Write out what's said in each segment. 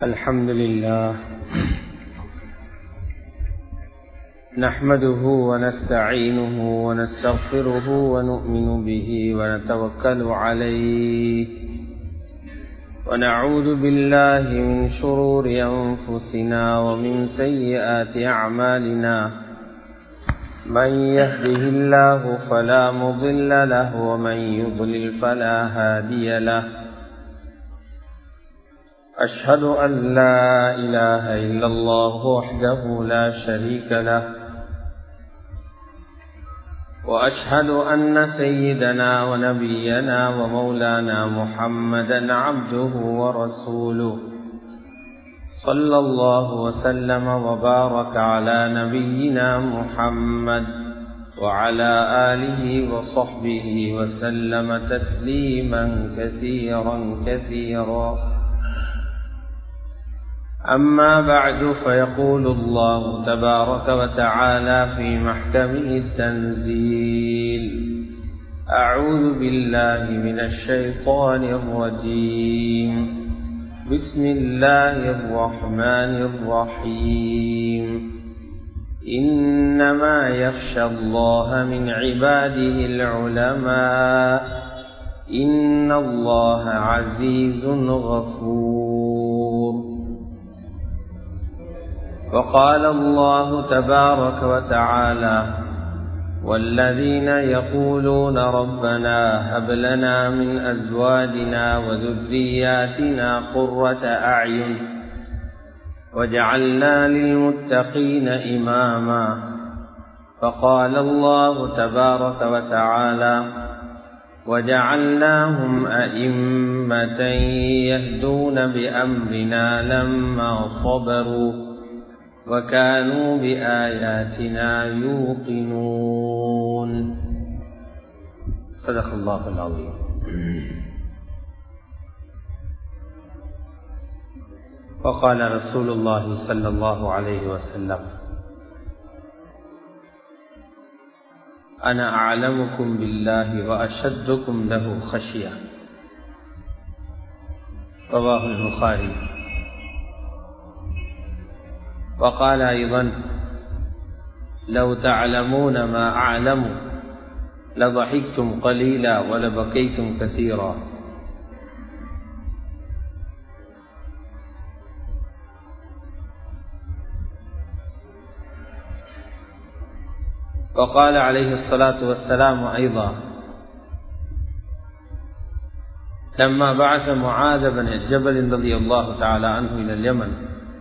الحمد لله نحمده ونستعينه ونستغفره ونؤمن به ونتوكل عليه ونعوذ بالله من شرور أنفسنا ومن سيئات أعمالنا من يهده الله فلا مضل له ومن يضلل فلا هادي له أشهد أن لا إله إلا الله وحده لا شريك له وأشهد أن سيدنا ونبينا ومولانا محمدا عبده ورسوله صلى الله وسلم وبارك على نبينا محمد وعلى آله وصحبه وسلم تسليما كثيرا كثيرا أما بعد فيقول الله تبارك وتعالى في محكمه التنزيل أعوذ بالله من الشيطان الرجيم بسم الله الرحمن الرحيم إنما يخشى الله من عباده العلماء إن الله عزيز غفور وقال الله تبارك وتعالى والذين يقولون ربنا هب لنا من أزواجنا وذرياتنا قرة أعين وجعلنا للمتقين إماما فقال الله تبارك وتعالى وجعلناهم أئمة يهدون بأمرنا لما صبروا وكانوا بآياتنا يوقنون صدق الله العظيم وقال رسول الله صلى الله عليه وسلم أنا أعلمكم بالله وأشدكم له خشية رواه البخاري وقال أيضا لو تعلمون ما أعلم لضحكتم قليلا ولبكيتم كثيرا وقال عليه الصلاة والسلام أيضا لما بعث معاذ بن جبل رضي الله تعالى عنه إلى اليمن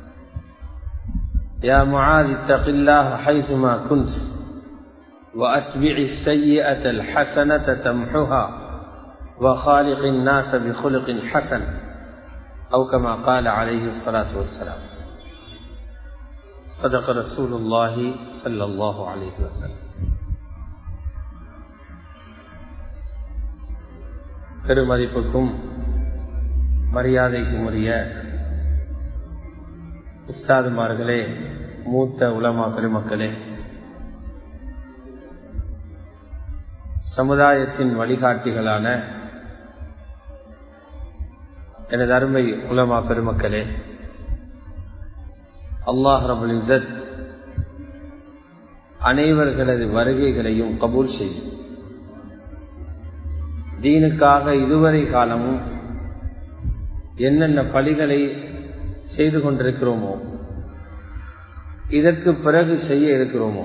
يا معاذ اتق الله حيثما كنت وأتبع السيئة الحسنة تمحها وخالق الناس بخلق حسن أو كما قال عليه الصلاة والسلام صدق رسول الله صلى الله عليه وسلم பெருமதிப்புக்கும் மரியாதைக்கும் உரிய உஸ்தாதுமார்களே மூத்த உலமா பெருமக்களே சமுதாயத்தின் வழிகாட்டிகளான எனது அருமை உலமா பெருமக்களே அல்லாஹ் ரபுல் இசத் அனைவர்களது வருகைகளையும் கபூல் செய்யும் தீனுக்காக இதுவரை காலமும் என்னென்ன பலிகளை செய்து கொண்டிருக்கிறோமோ இதற்கு பிறகு செய்ய இருக்கிறோமோ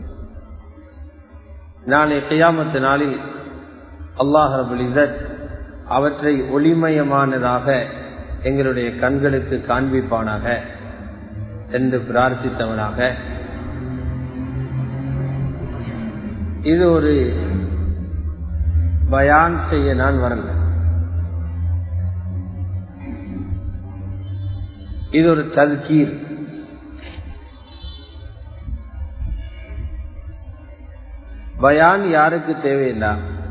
நாளை கையாமத்து நாளில் அல்லாஹ் ரபுல் இசத் அவற்றை ஒளிமயமானதாக எங்களுடைய கண்களுக்கு காண்பிப்பானாக என்று பிரார்த்தித்தவனாக இது ஒரு பயான் செய்ய நான் வரல இது ஒரு தல்கீர் பயான் யாருக்கு தேவையில்லை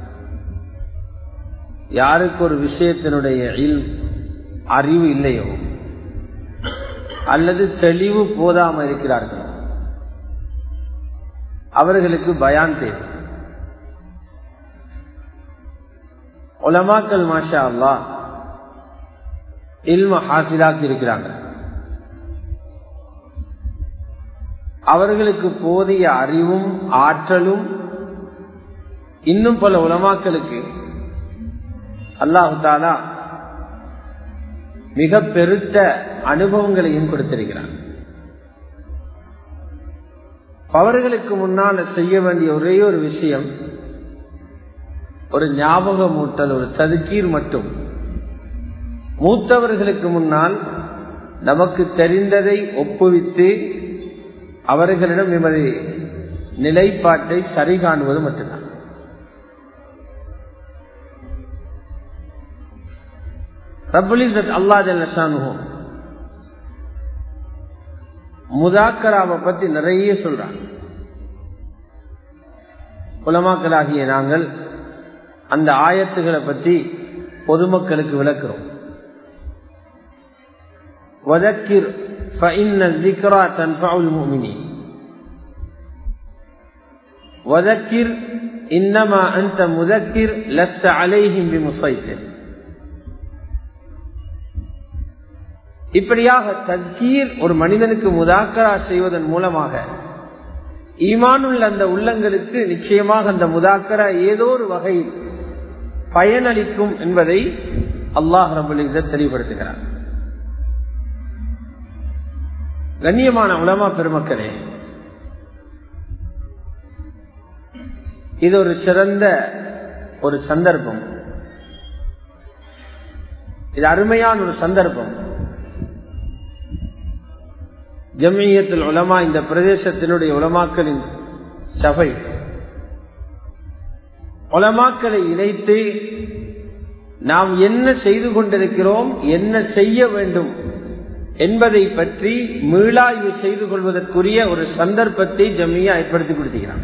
யாருக்கு ஒரு விஷயத்தினுடைய அறிவு இல்லையோ அல்லது தெளிவு போதாம இருக்கிறார்கள் அவர்களுக்கு பயான் தேவை உலமாக்கல் மாஷா அல்லா இல்ம ஹாசிலாக்கி இருக்கிறாங்க அவர்களுக்கு போதிய அறிவும் ஆற்றலும் இன்னும் பல உலமாக்களுக்கு அல்லாஹு தாலா மிக பெருத்த அனுபவங்களையும் கொடுத்திருக்கிறார் அவர்களுக்கு முன்னால் செய்ய வேண்டிய ஒரே ஒரு விஷயம் ஒரு ஞாபகமூட்டல் ஒரு ததுக்கீர் மட்டும் மூத்தவர்களுக்கு முன்னால் நமக்கு தெரிந்ததை ஒப்புவித்து அவர்களிடம் எமது நிலைப்பாட்டை சரி காணுவது மட்டும்தான் ரபுலிசத் அல்லா ஜல்லானுகும் முதாக்கராவை பத்தி நிறைய சொல்றாங்க உலமாக்களாகிய நாங்கள் அந்த ஆயத்துகளை பற்றி பொதுமக்களுக்கு விளக்குறோம் وذكر فإن الذكرى تنفع المؤمنين وذكر إنما أنت مذكر لست عليهم بمسيطر இப்படியாக தற்கீர் ஒரு மனிதனுக்கு முதாக்கரா செய்வதன் மூலமாக ஈமானுள்ள அந்த உள்ளங்களுக்கு நிச்சயமாக அந்த முதாக்கரா ஏதோ ஒரு வகையில் பயனளிக்கும் என்பதை அல்லாஹ் ரபுல் தெளிவுபடுத்துகிறார் கண்ணியமான உலமா பெருமக்களே இது ஒரு சிறந்த ஒரு சந்தர்ப்பம் இது அருமையான ஒரு சந்தர்ப்பம் ஜமியத்தில் உலமா இந்த பிரதேசத்தினுடைய உலமாக்களின் சபை உலமாக்களை இணைத்து நாம் என்ன செய்து கொண்டிருக்கிறோம் என்ன செய்ய வேண்டும் என்பதை பற்றி மீளாய்வு செய்து கொள்வதற்குரிய ஒரு சந்தர்ப்பத்தை ஜம்மியா ஏற்படுத்தி கொடுத்துகிறான்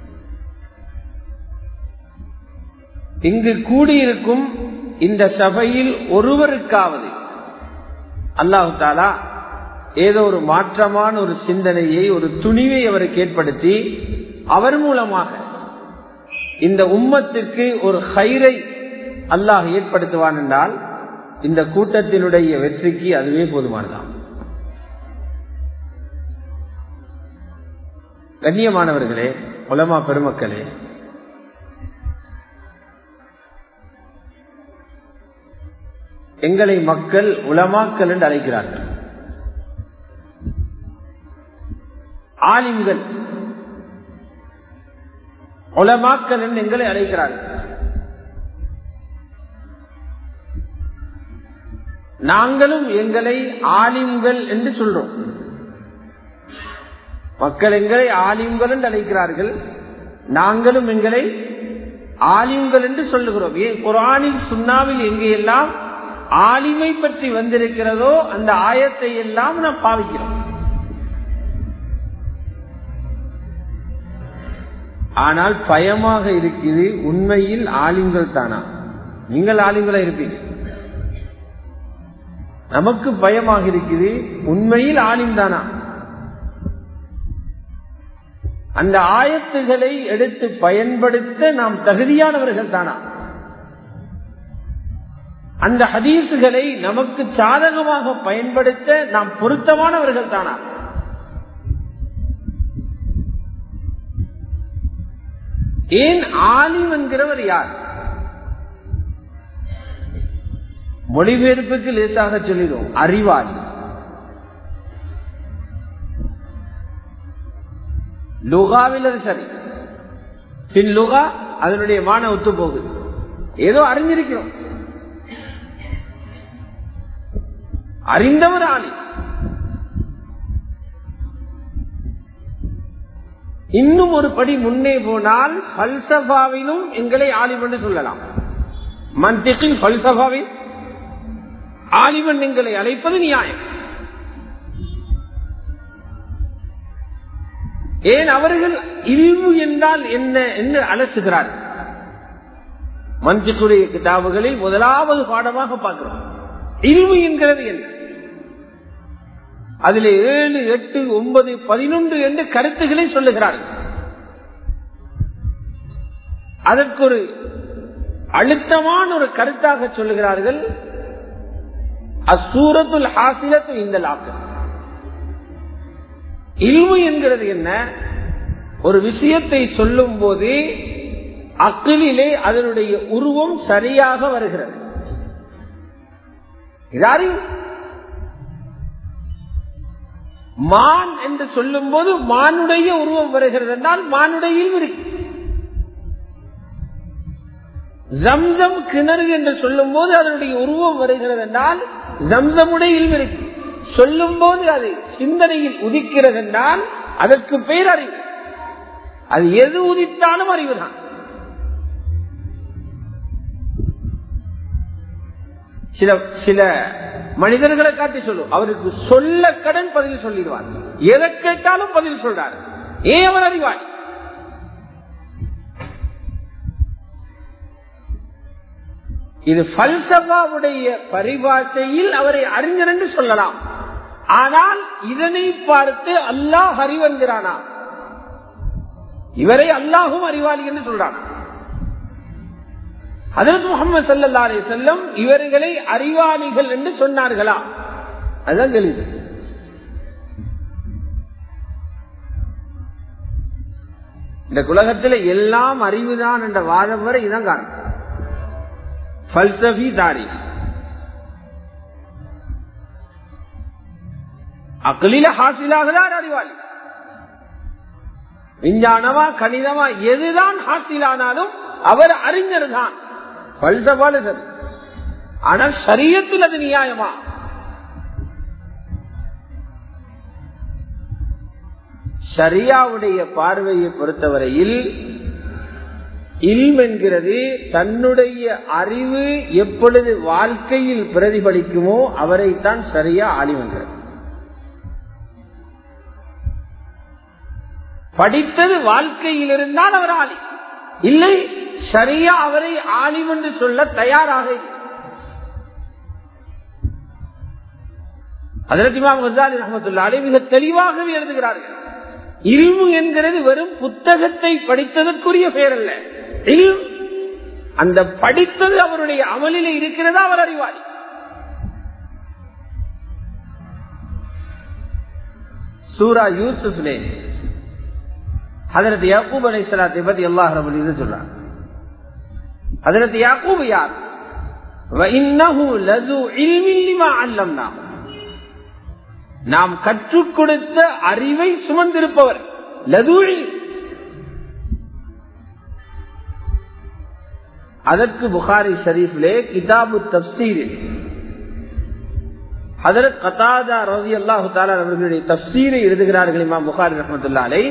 இங்கு கூடியிருக்கும் இந்த சபையில் ஒருவருக்காவது அல்லாஹு தாலா ஏதோ ஒரு மாற்றமான ஒரு சிந்தனையை ஒரு துணிவை அவருக்கு ஏற்படுத்தி அவர் மூலமாக இந்த உம்மத்திற்கு ஒரு ஹைரை அல்லாஹ் ஏற்படுத்துவான் என்றால் இந்த கூட்டத்தினுடைய வெற்றிக்கு அதுவே போதுமானதான் கண்ணியமானவர்களே உலமா பெருமக்களே எங்களை மக்கள் உலமாக்கல் என்று அழைக்கிறார்கள் ஆலிம்கள் உலமாக்கல் என்று எங்களை அழைக்கிறார்கள் நாங்களும் எங்களை ஆலிம்கள் என்று சொல்றோம் மக்கள் எங்களை ஆலிம்கள் என்று அழைக்கிறார்கள் நாங்களும் எங்களை ஆலிம்கள் என்று சொல்லுகிறோம் ஏன் குரானில் சுண்ணாவில் எங்கெல்லாம் ஆலிமை பற்றி வந்திருக்கிறதோ அந்த ஆயத்தை எல்லாம் நாம் பாவிக்கிறோம் ஆனால் பயமாக இருக்குது உண்மையில் ஆலிம்கள் தானா நீங்கள் ஆலிம்களா இருப்பீங்க நமக்கு பயமாக இருக்குது உண்மையில் ஆலிம் தானா அந்த ஆயத்துகளை எடுத்து பயன்படுத்த நாம் தகுதியானவர்கள் தானா அந்த ஹதீசுகளை நமக்கு சாதகமாக பயன்படுத்த நாம் பொருத்தமானவர்கள் தானா ஏன் ஆலிம் என்கிறவர் யார் மொழிபெயர்ப்புக்கு லேசாக சொல்லிடும் அறிவாளி லுகாவில் அது சரி பின் லுகா அதனுடைய மான ஒத்து போகுது ஏதோ அறிஞ்சிருக்கிறோம் அறிந்தவர் ஆளி இன்னும் ஒரு படி முன்னே போனால் பல்சபாவிலும் எங்களை ஆலிம் என்று சொல்லலாம் மந்திக்கின் பல்சபாவில் ஆலிமன் எங்களை அழைப்பது நியாயம் ஏன் அவர்கள் இழிவு என்றால் என்ன என்று அலசுகிறார் மஞ்சுக்குரிய கிதாபுகளில் முதலாவது பாடமாக பார்க்கிறோம் இழிவு என்கிறது என்ன அதில் ஏழு எட்டு ஒன்பது பதினொன்று என்று கருத்துக்களை சொல்லுகிறார்கள் அதற்கு ஒரு அழுத்தமான ஒரு கருத்தாக சொல்லுகிறார்கள் அசூரத்துல் ஹாசிலத்து இந்த லாக்கு இல்மு என்கிறது என்ன ஒரு விஷயத்தை சொல்லும் போது அக்கிலே அதனுடைய உருவம் சரியாக வருகிறது இது அறிவு மான் என்று சொல்லும் போது மானுடைய உருவம் வருகிறது என்றால் மானுடைய இருக்கு ஜம்சம் கிணறு என்று சொல்லும் போது அதனுடைய உருவம் வருகிறது என்றால் ஜம்சமுடைய இல்மு இருக்கு சொல்லும் போது அது சிந்தனையில் உதிக்கிறது என்றால் அதற்கு பேர் அறிவு அது எது உதித்தாலும் அறிவுதான் சில சில மனிதர்களை காட்டி சொல்லும் அவருக்கு சொல்ல கடன் பதில் சொல்லிடுவார் எதை கேட்டாலும் பதில் சொல்றார் ஏன் அவர் அறிவார் இது பல்சபாவுடைய பரிபாஷையில் அவரை அறிஞர் என்று சொல்லலாம் ஆனால் இதனை பார்த்து அல்லாஹ் அறிவென்கிறானா இவரை அல்லாஹும் அறிவாளி என்று சொல்றான் அதற்கு முகமது சல்லா அலி செல்லம் இவர்களை அறிவாளிகள் என்று சொன்னார்களா அதுதான் கேள்வி இந்த உலகத்தில் எல்லாம் அறிவுதான் என்ற வாதம் வரை இதுதான் காரணம் பல்சபி தாரி அக்கலில ஹாசிலாகதான் அறிவாளி விஞ்ஞானமா கணிதமா எதுதான் ஹாசிலானாலும் அவர் அறிஞர் தான் பல்சபால சரி ஆனால் சரியத்தில் அது நியாயமா ஷரியாவுடைய பார்வையை பொறுத்தவரையில் இல்ம் என்கிறது தன்னுடைய அறிவு எப்பொழுது வாழ்க்கையில் பிரதிபலிக்குமோ அவரைத்தான் சரியா ஆலிவென்கிறது படித்தது வாழ்க்கையில் இருந்தால் அவர் ஆலி இல்லை சரியா அவரை ஆலிம் என்று சொல்ல தயாராக அதற்கு இமாம் கசாலி ரஹமத்துல்லாலே மிக தெளிவாகவே எழுதுகிறார்கள் இல்மு என்கிறது வெறும் புத்தகத்தை படித்ததற்குரிய பெயர் அல்ல இல்ம் அந்த படித்தது அவருடைய அமலிலே இருக்கிறதா அவர் அறிவாளி சூரா யூசுப்லே அதற்கு யாக்கூப் அலை சலாத்தை பத்தி அல்லாஹ் ரபுல் இது சொல்றாங்க அதற்கு யாக்கூப் யார் நாம் கற்றுக் கொடுத்த அறிவை சுமந்திருப்பவர் லதூழி அதற்கு புகாரி ஷரீஃபிலே கிதாபு தப்சீரில் அதற்கு கதாதா ரவி அல்லாஹு தாலா அவர்களுடைய தப்சீரை எழுதுகிறார்கள் இமாம் புகாரி ரஹமத்துல்லாலை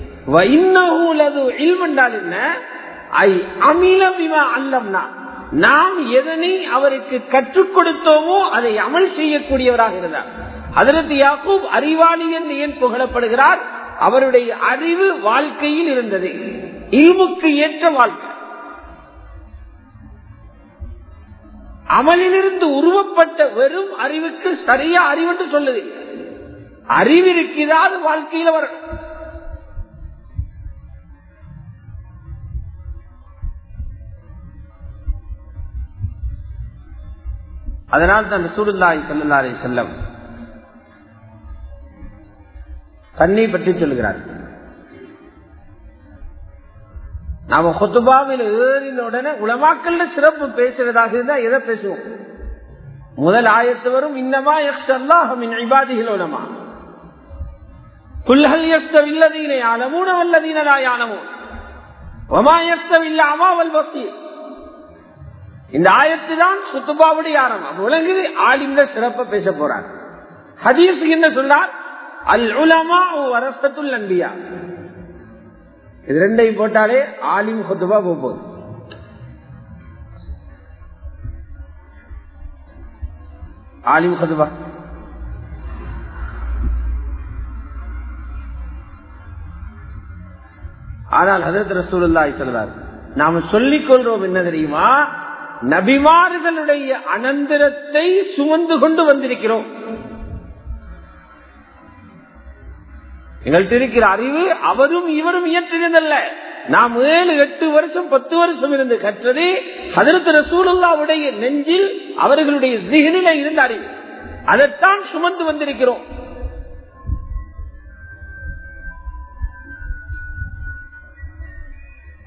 என்றால் என்ன ஐ அமிலமிமா அல்லம்னா நாம் எதனை அவருக்கு கற்றுக் கொடுத்தோமோ அதை அமல் செய்யக்கூடியவராக இருந்தார் அதற்கு யாக்கூப் அறிவாளி என்று ஏன் புகழப்படுகிறார் அவருடைய அறிவு வாழ்க்கையில் இருந்தது இல்முக்கு ஏற்ற வாழ்க்கை அமலிலிருந்து உருவப்பட்ட வெறும் அறிவுக்கு சரியா அறிவு சொல்லுது அறிவு இருக்கிறாது வாழ்க்கையில வர அதனால் தான் சூடுல்லாய் செல்லல்லாரை செல்லம் தண்ணி பற்றி சொல்கிறார் நாம கொத்துபாவில் ஏறின உடனே உலமாக்கல்ல சிறப்பு பேசுறதாக இருந்தா எதை பேசுவோம் முதல் ஆயத்து வரும் இன்னமா எக்ஸல்லாஹின் இபாதிகள் உலமா குல்ஹல் எஸ்தவில்லதீனை ஆலமூன வல்லதீனலா யானமோ ஒமா எஸ்தவில்ல அமாவல் வசீர் இந்த ஆயத்து தான் சுத்துபாவுடைய ஆரம்பம் உலகில் ஆலிம்ல சிறப்ப பேச போறார் ஹதீஸ் என்ன சொன்னார் அல் உலமா வரசத்துல் நம்பியா இது ரெண்டையும் போட்டாலே ஆலிம் ஹுத்துபா போகுது ஆலிம் ஹுத்துபா ஆனால் ஹதரத் ரசூலுல்லாஹி சொல்றார் நாம சொல்லிக் கொள்றோம் என்ன தெரியுமா நபிமார்களுடைய அனந்தரத்தை சுமந்து கொண்டு வந்திருக்கிறோம் எங்கள்கிட்ட இருக்கிற அறிவு அவரும் இவரும் இயற்றினதல்ல நாம் ஏழு எட்டு வருஷம் பத்து வருஷம் இருந்து கற்றது அதற்கு ரசூலுல்லாவுடைய நெஞ்சில் அவர்களுடைய ஜிகனில இருந்த அறிவு அதைத்தான் சுமந்து வந்திருக்கிறோம்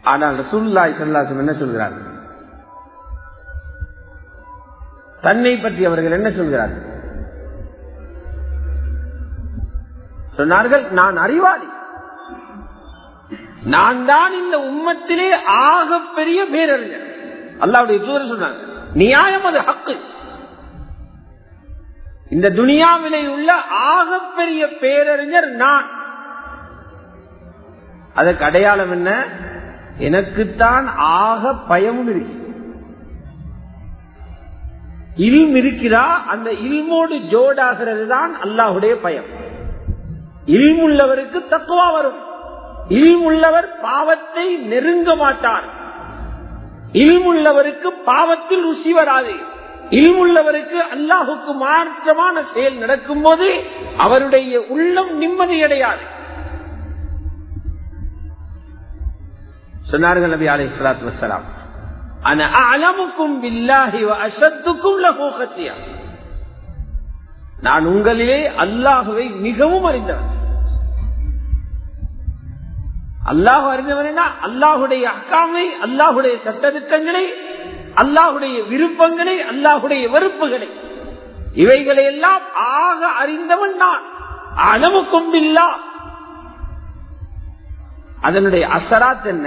ஆனால் ரசூல்லாய் சல்லாசம் என்ன சொல்கிறார்கள் தன்னை பற்றி அவர்கள் என்ன சொல்கிறார்கள் சொன்னார்கள் நான் அறிவாளி நான் தான் இந்த உம்மத்திலே ஆக பெரிய பேரறிஞர் அல்லாவுடைய தூதர் சொன்னாங்க நியாயம் அது ஹக்கு இந்த துனியாவிலே உள்ள ஆகப்பெரிய பேரறிஞர் நான் அதற்கு அடையாளம் என்ன எனக்குத்தான் ஆக பயமும் இருக்கு இல்ம் இருக்கிறா அந்த இல்மோடு ஜோடாகிறது தான் அல்லாஹுடைய பயம் இல்முள்ளவருக்கு தக்குவா வரும் இல்முள்ளவர் பாவத்தை நெருங்க மாட்டார் இல்முள்ளவருக்கு பாவத்தில் ருசி வராது இல்முள்ளவருக்கு அல்லாஹுக்கு மாற்றமான செயல் நடக்கும் போது அவருடைய உள்ளம் நிம்மதியடையாது சொன்னார்கள் நபி அலை சலாத்து வசலாம் அலமுக்கும் பில்லாஹி அசத்துக்கும் லகோகத்தியா நான் உங்களிலே அல்லாஹுவை மிகவும் அறிந்தவன் அல்லாஹு அறிந்தவனா அல்லாஹுடைய அக்காமை அல்லாஹுடைய சட்டத்திட்டங்களை அல்லாஹுடைய விருப்பங்களை அல்லாஹுடைய வெறுப்புகளை இவைகளை எல்லாம் ஆக அறிந்தவன் நான் அளவுக்கும் இல்லா அதனுடைய அசராத் என்ன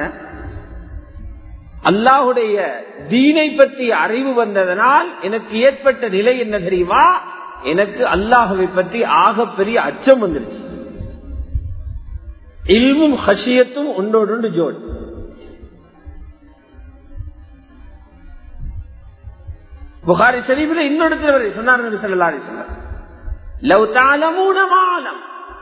அல்லாஹுடைய தீனை பற்றி அறிவு வந்ததனால் எனக்கு ஏற்பட்ட நிலை என்ன தெரியுமா எனக்கு அல்லாஹுவை பற்றி ஆகப்பெரிய அச்சம் வந்துருச்சு இல்மும் ஹஷியத்தும் ஒன்றோடு ஜோடி புகாரி ஷரீஃபில் இன்னொரு சொன்னார் சொல்லலாரி சொன்னார் லவ் தாளமூனமானம்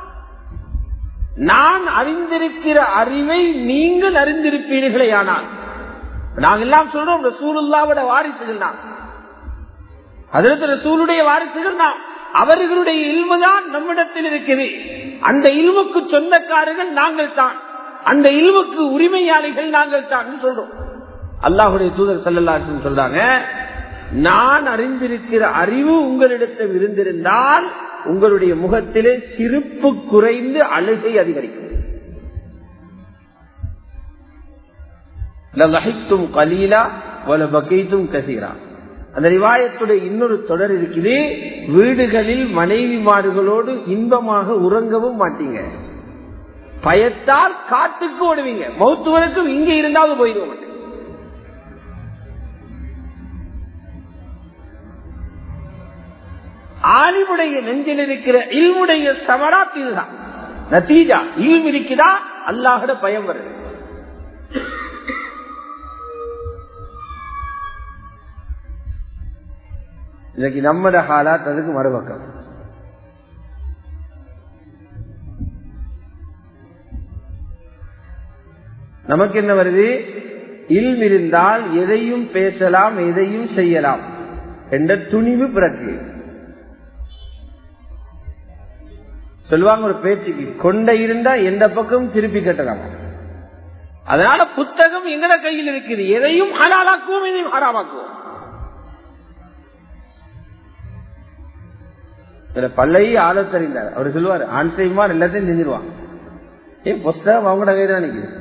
நான் அறிந்திருக்கிற அறிவை நீங்கள் அறிந்திருப்பீர்களே ஆனால் நாங்கள் எல்லாம் சொல்றோம் ரசூலுல்லாவோட வாரிசுகள் தான் அதற்கு ரசூலுடைய வாரிசுகள் நாம் அவர்களுடைய இல்முதான் நம்மிடத்தில் இருக்குது அந்த இல்முக்கு சொந்தக்காரர்கள் நாங்கள் தான் அந்த இல்முக்கு உரிமையாளிகள் நாங்கள் தான் சொல்றோம் அல்லாஹுடைய தூதர் சல்லல்லா சொல்றாங்க நான் அறிந்திருக்கிற அறிவு உங்களிடத்தில் இருந்திருந்தால் உங்களுடைய முகத்திலே சிரிப்பு குறைந்து அழுகை அதிகரிக்கும் லஹித்தும் கலீலா வல பகைத்தும் கசீரா அந்த ரிவாயத்துடைய இன்னொரு தொடர் இருக்குது வீடுகளில் மனைவிமார்களோடு இன்பமாக உறங்கவும் மாட்டீங்க பயத்தால் காட்டுக்கு ஓடுவீங்க மௌத்து வரைக்கும் இங்க இருந்தாலும் போயிடுவோம் மாட்டேங்க ஆலிமுடைய நெஞ்சில் இருக்கிற இல்முடைய சமராத் இதுதான் நத்தீஜா இல்ம் இருக்குதா அல்லாஹோட பயம் வருது இன்னைக்கு நம்மட ஹாலாத் அதுக்கு மறுபக்கம் நமக்கு என்ன வருது இல்ம் இருந்தால் எதையும் பேசலாம் எதையும் செய்யலாம் என்ற துணிவு பிறகு சொல்லுவாங்க ஒரு பேச்சுக்கு கொண்டை இருந்தா எந்த பக்கம் திருப்பி கட்டலாம் அதனால புத்தகம் எங்கட கையில் இருக்குது எதையும் ஹலாலாக்குவோம் எதையும் ஹராமாக்குவோம் இதுல பல்லையும் ஆள தெரிந்தார் அவர் சொல்லுவார் ஆண் செய்வார் எல்லாத்தையும் செஞ்சிருவான் ஏன் புத்தகம் அவங்களோட கையில் தான் நிற்குது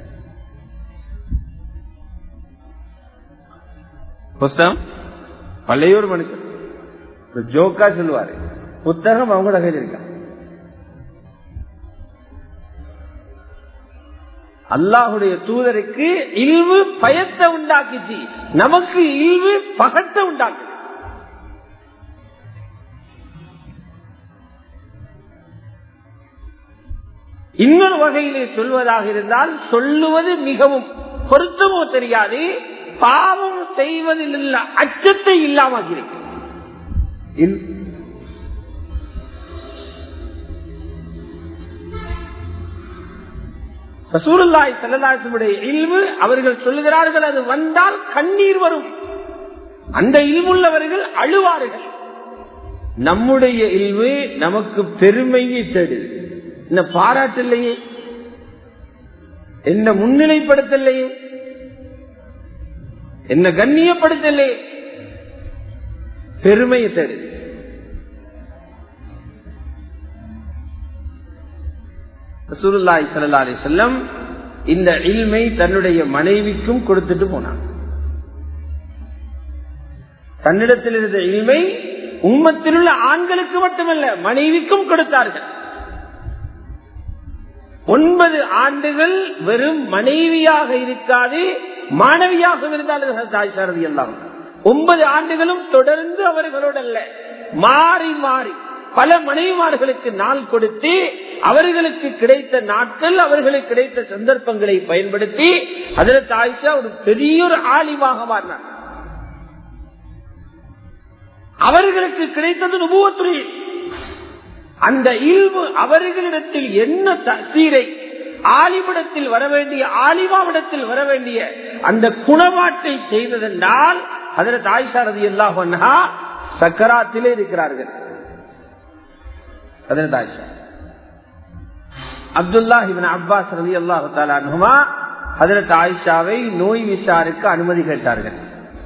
புஸ்தகம் பள்ளையூர் மனுஷன் ஜோக்கா சொல்லுவாரு புத்தகம் அவங்களோட கையில் இருக்கா அல்லாஹுடைய தூதருக்கு இல்வு பயத்தை உண்டாக்குச்சு நமக்கு இல்வு பகத்தை உண்டாக்கு இன்னொரு வகையிலே சொல்வதாக இருந்தால் சொல்லுவது மிகவும் பொருத்தமோ தெரியாது பாவம் செய்வதில் உள்ள அச்சத்தை இல்லாமக்கிறேன் ரசூலுல்லாய் செல்லதாசனுடைய இல்வு அவர்கள் சொல்லுகிறார்கள் அது வந்தால் கண்ணீர் வரும் அந்த இல்வுள்ளவர்கள் அழுவார்கள் நம்முடைய இல்வு நமக்கு பெருமையை தேடுது என்ன பாராட்டில்லையே என்ன முன்னிலைப்படுத்தலையே என்ன கண்ணியப்படுத்தலையே பெருமையை தேடுது ரசூலுல்லாய் சல்லா அலி செல்லம் இந்த இல்மை தன்னுடைய மனைவிக்கும் கொடுத்துட்டு போனான் தன்னிடத்தில் இருந்த இல்மை உம்மத்தில் உள்ள ஆண்களுக்கு மட்டுமல்ல மனைவிக்கும் கொடுத்தார்கள் ஒன்பது ஆண்டுகள் வெறும் மனைவியாக இருக்காது மாணவியாக இருந்தார்கள் தாய் சாரதி எல்லாம் ஒன்பது ஆண்டுகளும் தொடர்ந்து அவர்களோடு அல்ல மாறி மாறி பல மனைவிமார்களுக்கு நாள் கொடுத்து அவர்களுக்கு கிடைத்த நாட்கள் அவர்களுக்கு கிடைத்த சந்தர்ப்பங்களை பயன்படுத்தி அதில் தாய்ஷா ஒரு பெரிய ஒரு ஆலிமாக மாறினார் அவர்களுக்கு கிடைத்தது நுபுவத்துறை அந்த இல்மு அவர்களிடத்தில் என்ன தசீரை ஆலிமிடத்தில் வர வேண்டிய ஆலிமாவிடத்தில் வர வேண்டிய அந்த குணமாட்டை செய்ததென்றால் அதில் தாய்சாரதி எல்லாம் சக்கராத்திலே இருக்கிறார்கள் அதில் தாய்ஷா அப்துல்லா இவன் அப்பாஸ் ரவி அல்லாஹு தாலானுமா அதில் தாய்ஷாவை நோய் விசாருக்கு அனுமதி கேட்டார்கள்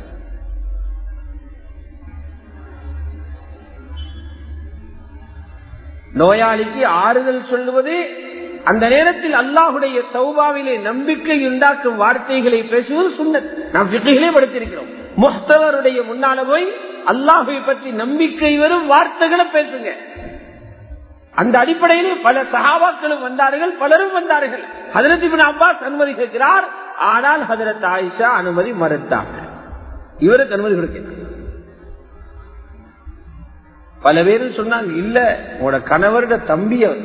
நோயாளிக்கு ஆறுதல் சொல்லுவது அந்த நேரத்தில் அல்லாஹுடைய சௌபாவிலே நம்பிக்கை உண்டாக்கும் வார்த்தைகளை பேசுவது சுண்ணத் நாம் சிட்டிகளே படுத்திருக்கிறோம் முஸ்தவருடைய முன்னால போய் அல்லாஹை பற்றி நம்பிக்கை வரும் வார்த்தைகளை பேசுங்க அந்த அடிப்படையிலே பல சகாபாக்களும் வந்தார்கள் பலரும் வந்தார்கள் ஹதரத் இபின் அப்பாஸ் அனுமதி கேட்கிறார் ஆனால் ஹதரத் ஆயிஷா அனுமதி மறுத்தாங்க இவருக்கு அனுமதி கொடுக்கிறார் பல பேரும் சொன்னாங்க இல்ல உங்களோட கணவரோட தம்பி அவர்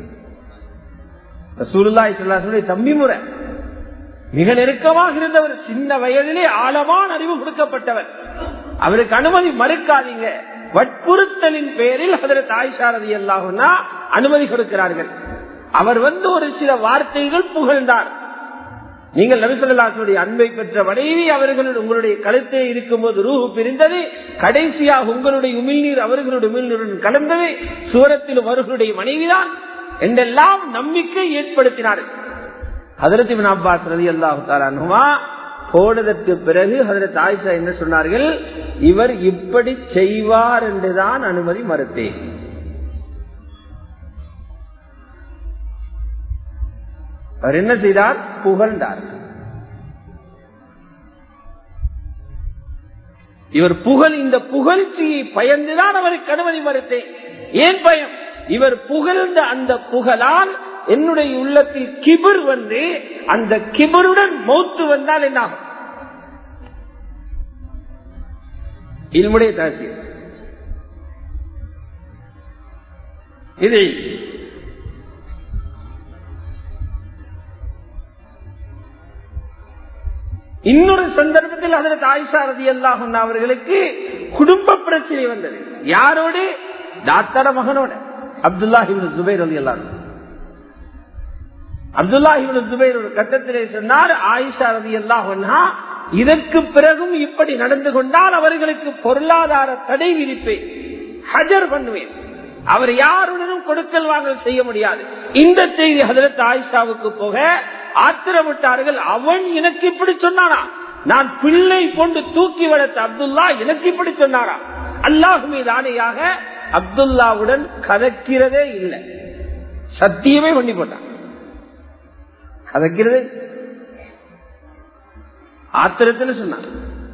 ரசூலுல்லாஹி தம்பி முறை மிக நெருக்கமாக இருந்தவர் சின்ன வயதிலே ஆழமான அறிவு கொடுக்கப்பட்டவர் அவருக்கு அனுமதி மறுக்காதீங்க வற்புறுத்தலின் பேரில் அதற்கு தாய்சாரதி எல்லாம்னா அனுமதி கொடுக்கிறார்கள் அவர் வந்து ஒரு சில வார்த்தைகள் புகழ்ந்தார் நீங்கள் நபிசல்லாசுடைய அன்பை பெற்ற மனைவி அவர்களுடைய உங்களுடைய கழுத்தே இருக்கும்போது ரூஹு பிரிந்தது கடைசியாக உங்களுடைய உமிழ்நீர் அவர்களுடைய உமிழ்நீருடன் கலந்தது சூரத்திலும் அவர்களுடைய மனைவிதான் என்றெல்லாம் நம்பிக்கை ஏற்படுத்தினார்கள் ஹதரத் அப்பாஸ் ரவி அல்லாஹு போனதற்கு பிறகு ஹதரத் ஆயிஷா என்ன சொன்னார்கள் இவர் இப்படி செய்வார் என்றுதான் அனுமதி மறுத்தேன் அவர் என்ன செய்தார் புகழ்ந்தார் இவர் புகழ் இந்த புகழ்ச்சியை பயந்துதான் அவருக்கு அனுமதி மறுத்தேன் ஏன் பயம் இவர் புகழ்ந்த அந்த புகழால் என்னுடைய உள்ளத்தில் கிபர் வந்து அந்த கிபருடன் மௌத்து வந்தால் என்ன ஆகும் இதனுடைய தாசியம் இதை இன்னொரு சந்தர்ப்பத்தில் அதற்கு ஆயிஷா ரதி அல்லாஹ் அவர்களுக்கு குடும்ப பிரச்சனை வந்தது யாரோடு டாக்டர மகனோட அப்துல்லாஹிபின் ஜுபைர் அலி அல்லாஹ் அப்துல்லாஹிபின் ஜுபைர் ஒரு கட்டத்திலே சொன்னார் ஆயிஷா ரதி அல்லாஹ் இதற்கு பிறகும் இப்படி நடந்து கொண்டால் அவர்களுக்கு பொருளாதார தடை விதிப்பேன் ஹஜர் பண்ணுவேன் அவர் யாருடனும் கொடுக்கல் வாங்கல் செய்ய முடியாது இந்த செய்தி ஹதரத் ஆயிஷாவுக்கு போக ஆத்திரமிட்டார்கள் அவன் எனக்கு இப்படி சொன்னானா நான் பிள்ளை கொண்டு தூக்கி வளர்த்த அப்துல்லா எனக்கு இப்படி சொன்னாரா அல்லாஹு மீது ஆணையாக அப்துல்லாவுடன் கதக்கிறதே இல்லை சத்தியமே பண்ணி போட்டான் கதக்கிறதே ஆத்திரத்தில் சொன்னான்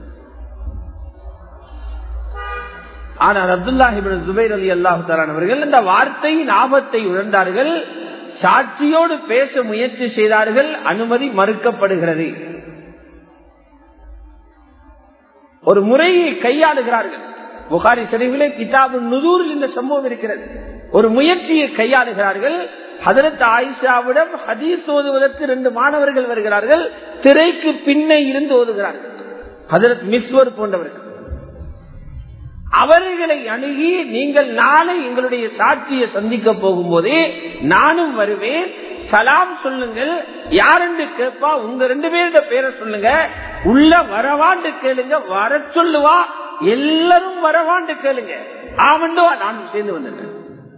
ஆனால் அப்துல்லாஹிபின் ஜுபைர் அலி அல்லாஹு அவர்கள் இந்த வார்த்தையின் ஆபத்தை உணர்ந்தார்கள் சாட்சியோடு பேச முயற்சி செய்தார்கள் அனுமதி மறுக்கப்படுகிறது ஒரு முறையை கையாளுகிறார்கள் புகாரி சரிவிலே கிதாபு நுதூரில் இந்த சம்பவம் இருக்கிறது ஒரு முயற்சியை கையாளுகிறார்கள் ஹதரத் ஆயிஷாவிடம் ஹதீஸ் ஓதுவதற்கு ரெண்டு மாணவர்கள் வருகிறார்கள் திரைக்கு பின்னே இருந்து ஓதுகிறார்கள் ஹதரத் மிஸ்வர் போன்றவர்கள் அவர்களை அணுகி நீங்கள் நாளை எங்களுடைய சாட்சியை சந்திக்க போகும்போது நானும் வருவேன் சலாம் சொல்லுங்கள் யாருன்னு கேட்பா உங்க ரெண்டு பேருடைய பேரை சொல்லுங்க உள்ள வரவாண்டு கேளுங்க வர சொல்லுவா எல்லாரும் வரவாண்டு கேளுங்க ஆமண்டோவா நானும் சேர்ந்து வந்துட்டேன்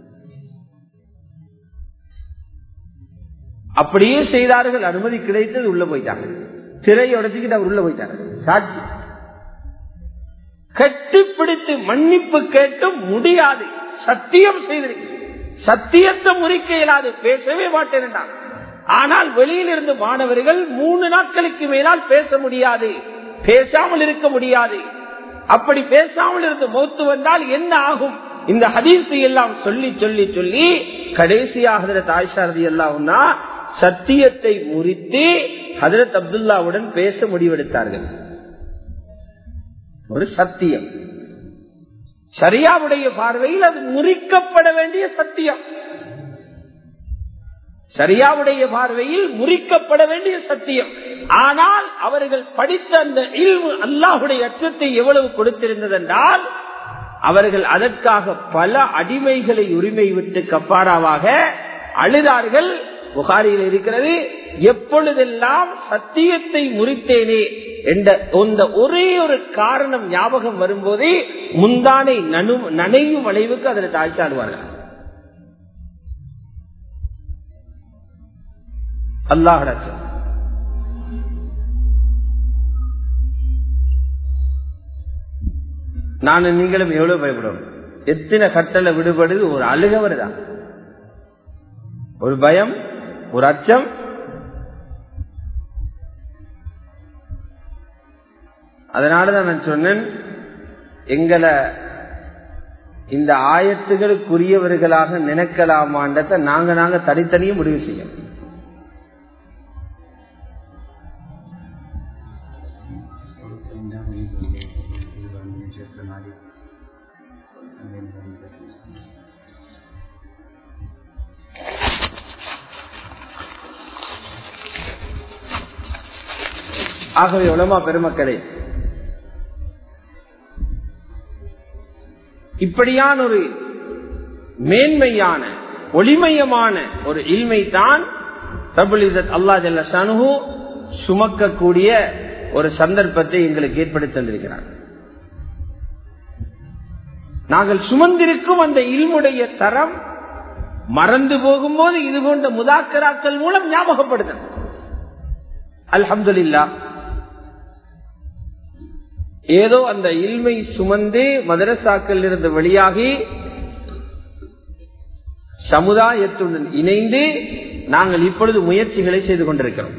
அப்படியே செய்தார்கள் அனுமதி கிடைத்தது உள்ள போயிட்டாங்க திரையை உடச்சிக்கிட்டு அவர் உள்ள போயிட்டாங்க சாட்சி கட்டிப்பிடித்து மன்னிப்பு கேட்டும் முடியாது சத்தியம் செய்திருக்கு சத்தியத்தை முறிக்க இயலாது பேசவே மாட்டேன் ஆனால் வெளியிலிருந்து மாணவர்கள் மூணு நாட்களுக்கு மேலால் பேச முடியாது பேசாமல் இருக்க முடியாது அப்படி பேசாமல் இருந்து மௌத்து வந்தால் என்ன ஆகும் இந்த ஹதீஸை எல்லாம் சொல்லி சொல்லி சொல்லி கடைசியாக தாய்ஷாரதி எல்லாம்னா சத்தியத்தை முறித்து ஹதரத் அப்துல்லாவுடன் பேச முடிவெடுத்தார்கள் ஒரு சத்தியம் சரியாவுடைய பார்வையில் அது முறிக்கப்பட வேண்டிய சத்தியம் சரியாவுடைய பார்வையில் முறிக்கப்பட வேண்டிய சத்தியம் ஆனால் அவர்கள் படித்த அந்த இல்மு அல்லாஹுடைய அச்சத்தை எவ்வளவு கொடுத்திருந்ததென்றால் அவர்கள் அதற்காக பல அடிமைகளை உரிமை விட்டு கப்பாராவாக அழுதார்கள் புகாரியில் இருக்கிறது எப்பொழுதெல்லாம் சத்தியத்தை முறித்தேனே என்ற அந்த ஒரே ஒரு காரணம் ஞாபகம் வரும்போதே முந்தானை நனையும் அளவுக்கு அதில் தாழ்ச்சாடுவார்கள் அல்லாஹ் நானும் நீங்களும் எவ்வளவு பயப்படும் எத்தனை கட்டளை விடுபடுது ஒரு அழுகவர் தான் ஒரு பயம் ஒரு அச்சம் அதனாலதான் நான் சொன்னேன் எங்களை இந்த ஆயத்துகளுக்குரியவர்களாக நினைக்கலாமான்றத நாங்க நாங்க தனித்தனியும் முடிவு செய்யணும் ஆகவே உலமா பெருமக்களே இப்படியான ஒரு மேன்மையான ஒளிமயமான ஒரு இல்மை தான் அல்லா ஜல்லு சுமக்கக்கூடிய ஒரு சந்தர்ப்பத்தை எங்களுக்கு ஏற்படுத்தி தந்திருக்கிறார் நாங்கள் சுமந்திருக்கும் அந்த இல்முடைய தரம் மறந்து போகும்போது இது போன்ற முதாக்கராக்கள் மூலம் ஞாபகப்படுத்த அல்ஹம்துல்லா ஏதோ அந்த இல்மை சுமந்து மதரசாக்கள் இருந்து வெளியாகி சமுதாயத்துடன் இணைந்து நாங்கள் இப்பொழுது முயற்சிகளை செய்து கொண்டிருக்கிறோம்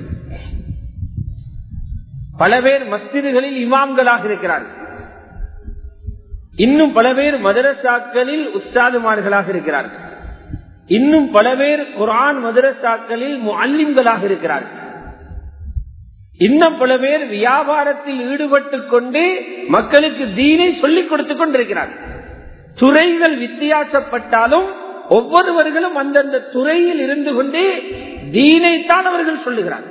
பல பேர் மஸ்திதுகளில் இமாம்களாக இருக்கிறார்கள் இன்னும் பல பேர் மதரசாக்களில் உஸ்தாதுமார்களாக இருக்கிறார்கள் இன்னும் பல பேர் குரான் மதரசாக்களில் முல்லிம்களாக இருக்கிறார்கள் இன்னும் பல பேர் வியாபாரத்தில் ஈடுபட்டு கொண்டு மக்களுக்கு தீனை சொல்லிக் கொடுத்துக் கொண்டிருக்கிறார்கள் துறைகள் வித்தியாசப்பட்டாலும் ஒவ்வொருவர்களும் அந்தந்த துறையில் இருந்து கொண்டே தீனைத்தான் அவர்கள் சொல்லுகிறார்கள்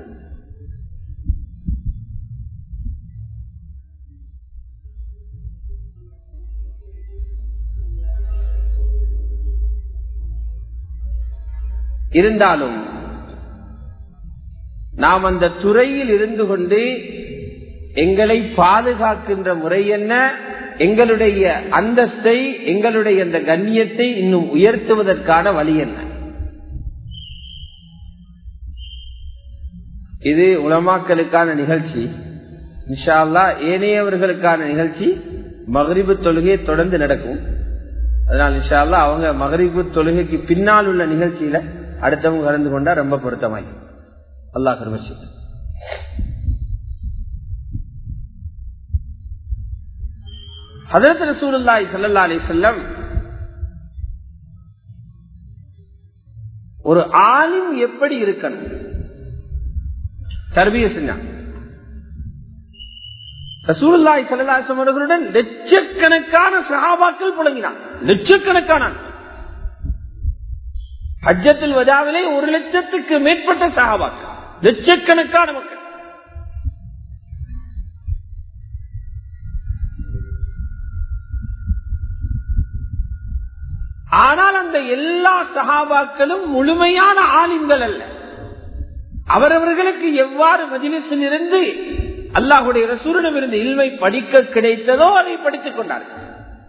இருந்தாலும் நாம் அந்த துறையில் இருந்து கொண்டு எங்களை பாதுகாக்கின்ற முறை என்ன எங்களுடைய அந்தஸ்தை எங்களுடைய அந்த கண்ணியத்தை இன்னும் உயர்த்துவதற்கான வழி என்ன இது உலமாக்களுக்கான நிகழ்ச்சி நிஷால்லா ஏனையவர்களுக்கான நிகழ்ச்சி மகரிபு தொழுகை தொடர்ந்து நடக்கும் அதனால் நிஷால்லா அவங்க மகரிபு தொழுகைக்கு பின்னால் உள்ள நிகழ்ச்சியில அடுத்தவங்க கலந்து கொண்டா ரொம்ப பொருத்தமாய் அல்லாஹ் கருமசி ஹதரத் ரசூலுல்லாஹி ஸல்லல்லாஹு அலைஹி வஸல்லம் ஒரு ஆலிம் எப்படி இருக்கணும் தர்பிய செஞ்சான் ரசூலுல்லாஹி ஸல்லல்லாஹு அலைஹி அவர்களுடன் லட்சக்கணக்கான சஹாபாக்கள் புழங்கினான் லட்சக்கணக்கான ஹஜ்ஜத்தில் வதாவிலே ஒரு லட்சத்துக்கு மேற்பட்ட சஹாபாக்கள் லட்சக்கணக்கான மக்கள் ஆனால் அந்த எல்லா சகாபாக்களும் முழுமையான ஆலிம்கள் அல்ல அவரவர்களுக்கு எவ்வாறு மஜிலிசில் இருந்து அல்லாஹுடைய ரசூரிடம் இருந்து இல்மை படிக்க கிடைத்ததோ அதை படித்துக் கொண்டார்கள்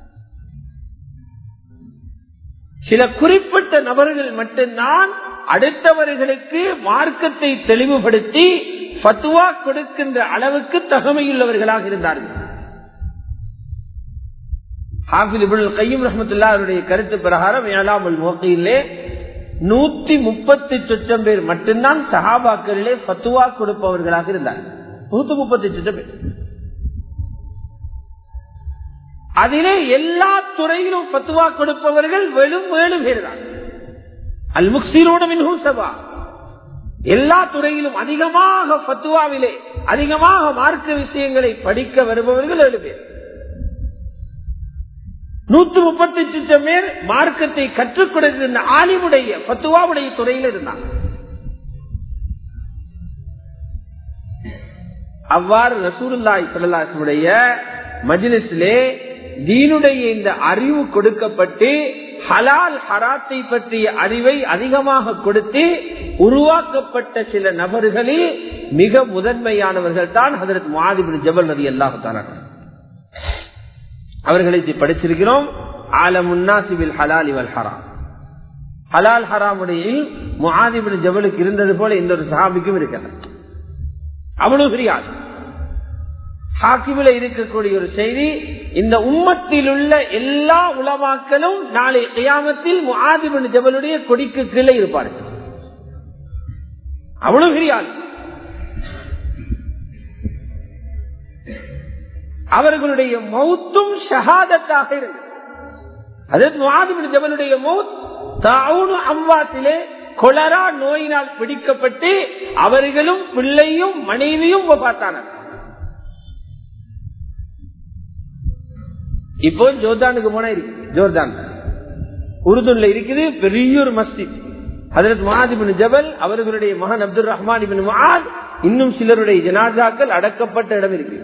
சில குறிப்பிட்ட நபர்கள் மட்டும்தான் அடுத்தவர்களுக்கு மார்க்கத்தை தெளிவுபடுத்தி பத்துவா கொடுக்கின்ற அளவுக்கு தகமையுள்ளவர்களாக இருந்தார்கள் ஹாஃபில் கையும் ரஹமத்துல்லா அவருடைய கருத்து பிரகாரம் ஏழாமல் மோக்கையிலே நூத்தி முப்பத்தி சொச்சம் பேர் மட்டும்தான் சஹாபாக்களிலே பத்துவா கொடுப்பவர்களாக இருந்தார் நூத்தி முப்பத்தி சொச்சம் பேர் அதிலே எல்லா துறையிலும் பத்துவா கொடுப்பவர்கள் வெறும் ஏழு பேர் தான் அல் முக்சீரோட மின்ஹூ சபா எல்லா துறையிலும் அதிகமாக பத்துவாவிலே அதிகமாக மார்க்க விஷயங்களை படிக்க வருபவர்கள் ஏழு பேர் நூத்தி முப்பத்தி லட்சம் பேர் மார்க்கத்தை கற்றுக் கொடுக்கின்ற ஆலிமுடைய பத்துவாவுடைய துறையில் இருந்தாங்க அவ்வாறு ரசூலுல்லாய் சல்லாசுடைய மஜிலிஸிலே தீனுடைய இந்த அறிவு கொடுக்கப்பட்டு ஹலால் ஹராத்தை பற்றிய அறிவை அதிகமாக கொடுத்து உருவாக்கப்பட்ட சில நபர்களில் மிக முதன்மையானவர்கள் தான் ஹதரத் மாதிபின் ஜபல் நதி அல்லாஹான அவர்களை படிச்சிருக்கிறோம் ஆலமுன்னாசிபில் ஹலால் இவல் ஹராம் ஹலால் ஹராமுடைய முஹாதிபின் ஜபலுக்கு இருந்தது போல இந்த ஒரு சஹாபிக்கும் இருக்கிறது அவ்வளவு பெரியாது ஹாக்கிமில இருக்கக்கூடிய ஒரு செய்தி இந்த உம்மத்தில் உள்ள எல்லா உலமாக்களும் நாளை கியாமத்தில் முஹாதிபின் ஜபலுடைய கொடிக்கு கீழே இருப்பார்கள் அவ்வளவு பெரியாது அவர்களுடைய மௌத்தும் ஷஹாதத்தாக இருந்தது அதற்கு மாதிபின் ஜபலுடைய மௌத் தாவுனு அம்வாத்திலே கொலரா நோயினால் பிடிக்கப்பட்டு அவர்களும் பிள்ளையும் மனைவியும் பார்த்தானர் இப்போ ஜோர்தானுக்கு போனா இருக்கு ஜோர்தான் உருதுல இருக்குது பெரிய ஒரு மஸ்ஜித் அதற்கு மாதிபின் ஜபல் அவர்களுடைய மகன் அப்துல் ரஹ்மான் இபின் மஹாத் இன்னும் சிலருடைய ஜனாதாக்கள் அடக்கப்பட்ட இடம் இருக்கு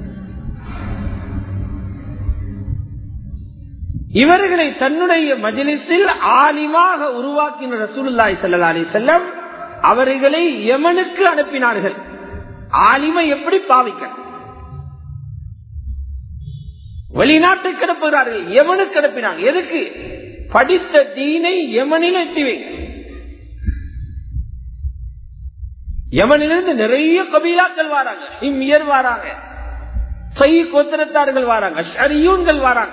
இவர்களை தன்னுடைய மஜிலிஸில் ஆலிமாக உருவாக்கின ரசூலுல்லாய் சல்லா அலி செல்லம் அவர்களை யமனுக்கு அனுப்பினார்கள் ஆலிமை எப்படி பாவிக்க வெளிநாட்டுக்கு அனுப்புகிறார்கள் யமனுக்கு அனுப்பினாங்க எதுக்கு படித்த தீனை யமனில் எட்டி வைங்க யமனிலிருந்து நிறைய கபீலாக்கள் வராங்க இம்மியர் வராங்க சை கோத்திரத்தார்கள் வராங்க ஷரியூன்கள் வராங்க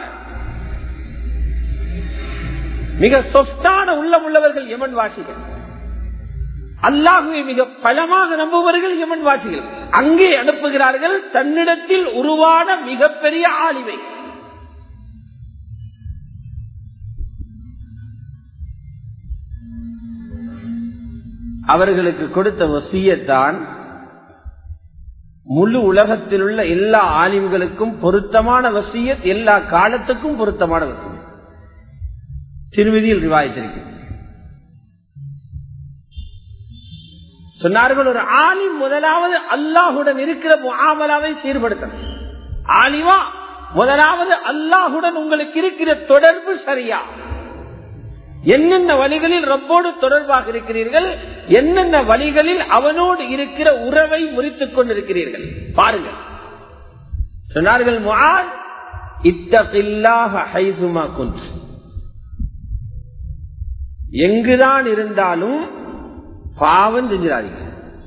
மிக சொஸ்தான உள்ளம் உள்ளவர்கள் யமன் வாசிகள் அல்லாஹுவை மிக பலமாக நம்புபவர்கள் யமன் வாசிகள் அங்கே அனுப்புகிறார்கள் தன்னிடத்தில் உருவான மிகப்பெரிய ஆலிவை அவர்களுக்கு கொடுத்த வசியத்தான் முழு உலகத்தில் உள்ள எல்லா ஆலிம்களுக்கும் பொருத்தமான வசியத் எல்லா காலத்துக்கும் பொருத்தமான வசியத் திருமதியில் ரிவாயத்திருக்கு சொன்னார்கள் ஒரு ஆலிம் முதலாவது அல்லாஹுடன் இருக்கிற முகாமலாவை சீர்படுத்தணும் ஆலிமா முதலாவது அல்லாஹுடன் உங்களுக்கு இருக்கிற தொடர்பு சரியா என்னென்ன வழிகளில் ரப்போடு தொடர்பாக இருக்கிறீர்கள் என்னென்ன வழிகளில் அவனோடு இருக்கிற உறவை முறித்துக் கொண்டிருக்கிறீர்கள் பாருங்கள் சொன்னார்கள் முஆத் இத்தகில்லாஹ ஹைசுமா குன்ட் எங்குதான் இருந்தாலும் பாவம் செஞ்சிடாதீங்க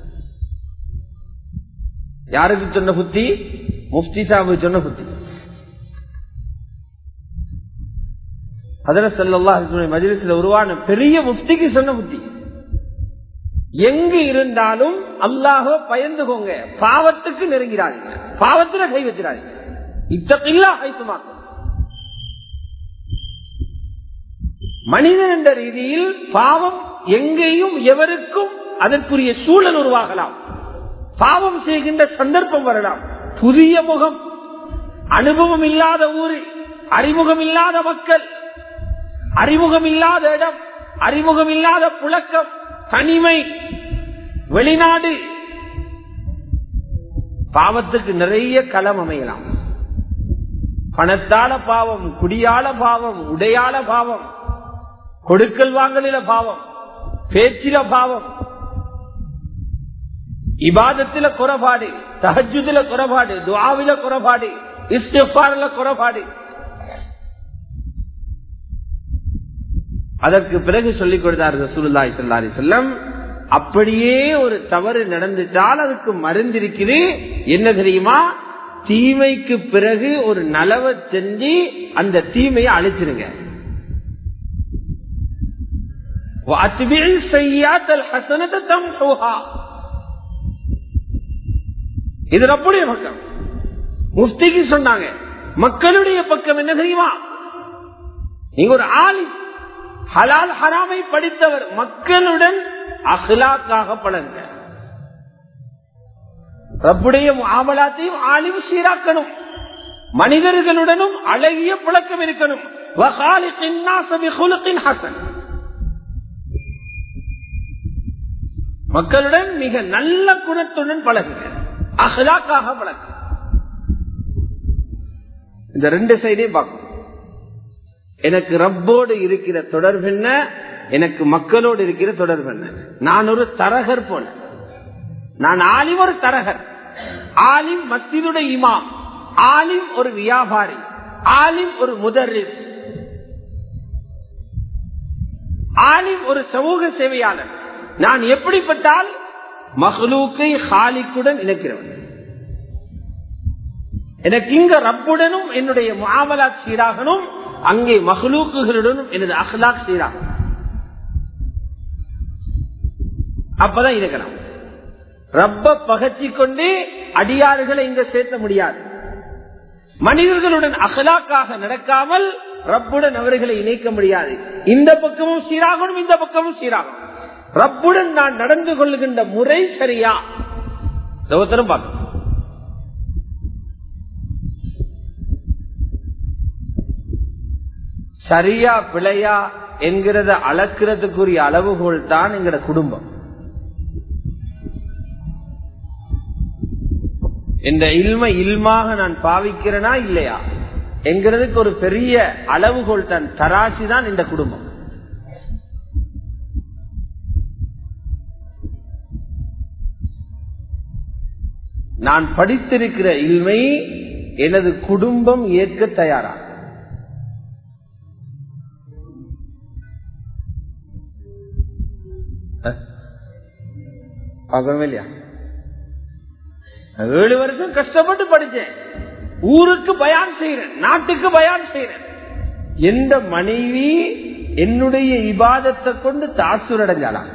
யாருக்கு சொன்ன புத்தி முஃப்தி சாபு சொன்ன புத்தி அதில் செல்லா மஜிலிசில் உருவான பெரிய முஃப்திக்கு சொன்ன புத்தி எங்கு இருந்தாலும் அல்லாஹோ பயந்துகோங்க பாவத்துக்கு நெருங்கிறாதீங்க பாவத்துல கை வச்சிடாதீங்க இத்தப்பில்லா கைத்துமாக்கும் மனிதன் என்ற ரீதியில் பாவம் எங்கேயும் எவருக்கும் அதற்குரிய சூழல் உருவாகலாம் பாவம் செய்கின்ற சந்தர்ப்பம் வரலாம் புதிய முகம் அனுபவம் இல்லாத ஊரு அறிமுகம் இல்லாத மக்கள் அறிமுகம் இல்லாத இடம் அறிமுகம் இல்லாத புழக்கம் தனிமை வெளிநாடு பாவத்துக்கு நிறைய களம் அமையலாம் பணத்தால பாவம் குடியால பாவம் உடையால பாவம் கொடுக்கல் வாங்கலில பாவம் பேச்சில பாவம் இபாதத்தில குறைபாடு தஹஜுதில குறைபாடு துவாவில குறைபாடு இஸ்திஃபாரில குறைபாடு அதற்கு பிறகு சொல்லிக் கொடுத்தார் ரசூலுல்லாஹி ஸல்லல்லாஹு அலைஹி வஸல்லம் அப்படியே ஒரு தவறு நடந்துட்டால் அதுக்கு மருந்திருக்குது என்ன தெரியுமா தீமைக்கு பிறகு ஒரு நலவை செஞ்சு அந்த தீமையை அழிச்சிருங்க இது ரப்புடைய பக்கம் முஃப்திக்கு சொன்னாங்க மக்களுடைய பக்கம் என்ன தெரியுமா நீங்க ஒரு ஆளி ஹலால் ஹராமை படித்தவர் மக்களுடன் அஹ்லாக்காக பழங்க ரப்புடைய ஆவலாத்தையும் ஆலிம் சீராக்கணும் மனிதர்களுடனும் அழகிய புழக்கம் இருக்கணும் மக்களுடன் மிக நல்ல குணத்துடன் பழகுங்க அஹ்லாக்காக பழகு இந்த ரெண்டு சைடையும் பார்க்கணும் எனக்கு ரப்போடு இருக்கிற தொடர்பு என்ன எனக்கு மக்களோடு இருக்கிற தொடர்பு என்ன நான் ஒரு தரகர் போல நான் ஆலிம் ஒரு தரகர் ஆலிம் மஸ்திதுடைய இமாம் ஆலிம் ஒரு வியாபாரி ஆலிம் ஒரு முதரிஸ் ஆலிம் ஒரு சமூக சேவையாளர் நான் எப்படிப்பட்டால் மகளூக்கை ஹாலிக்குடன் இணைக்கிறவன் எனக்கு இங்க ரப்புடனும் என்னுடைய மாவலாத் சீராகணும் அங்கே மகளூக்குகளுடனும் எனது அஹ்லாக் சீராகணும் அப்பதான் இருக்கணும் ரப்ப பகச்சி கொண்டே அடியாறுகளை இங்க சேர்த்த முடியாது மனிதர்களுடன் அகலாக்காக நடக்காமல் ரப்புடன் அவர்களை இணைக்க முடியாது இந்த பக்கமும் சீராகணும் இந்த பக்கமும் சீராகணும் ரப்புடன் நான் நடந்து கொள்ளுகின்ற முறை சரியா ஒருத்தரும் பார்க்கணும் சரியா பிழையா என்கிறத அளக்கிறதுக்குரிய அளவுகோல் தான் எங்கட குடும்பம் இந்த இல்மை இல்மாக நான் பாவிக்கிறேனா இல்லையா என்கிறதுக்கு ஒரு பெரிய அளவுகோல் தான் தராசி தான் இந்த குடும்பம் நான் படித்திருக்கிற இல்மை எனது குடும்பம் ஏற்க தயாரா பார்க்கணுமே இல்லையா ஏழு வருஷம் கஷ்டப்பட்டு படிச்சேன் ஊருக்கு பயான் செய்யறேன் நாட்டுக்கு பயான் செய்யறேன் எந்த மனைவி என்னுடைய இபாதத்தை கொண்டு தாசுர் அடைஞ்சாலாம்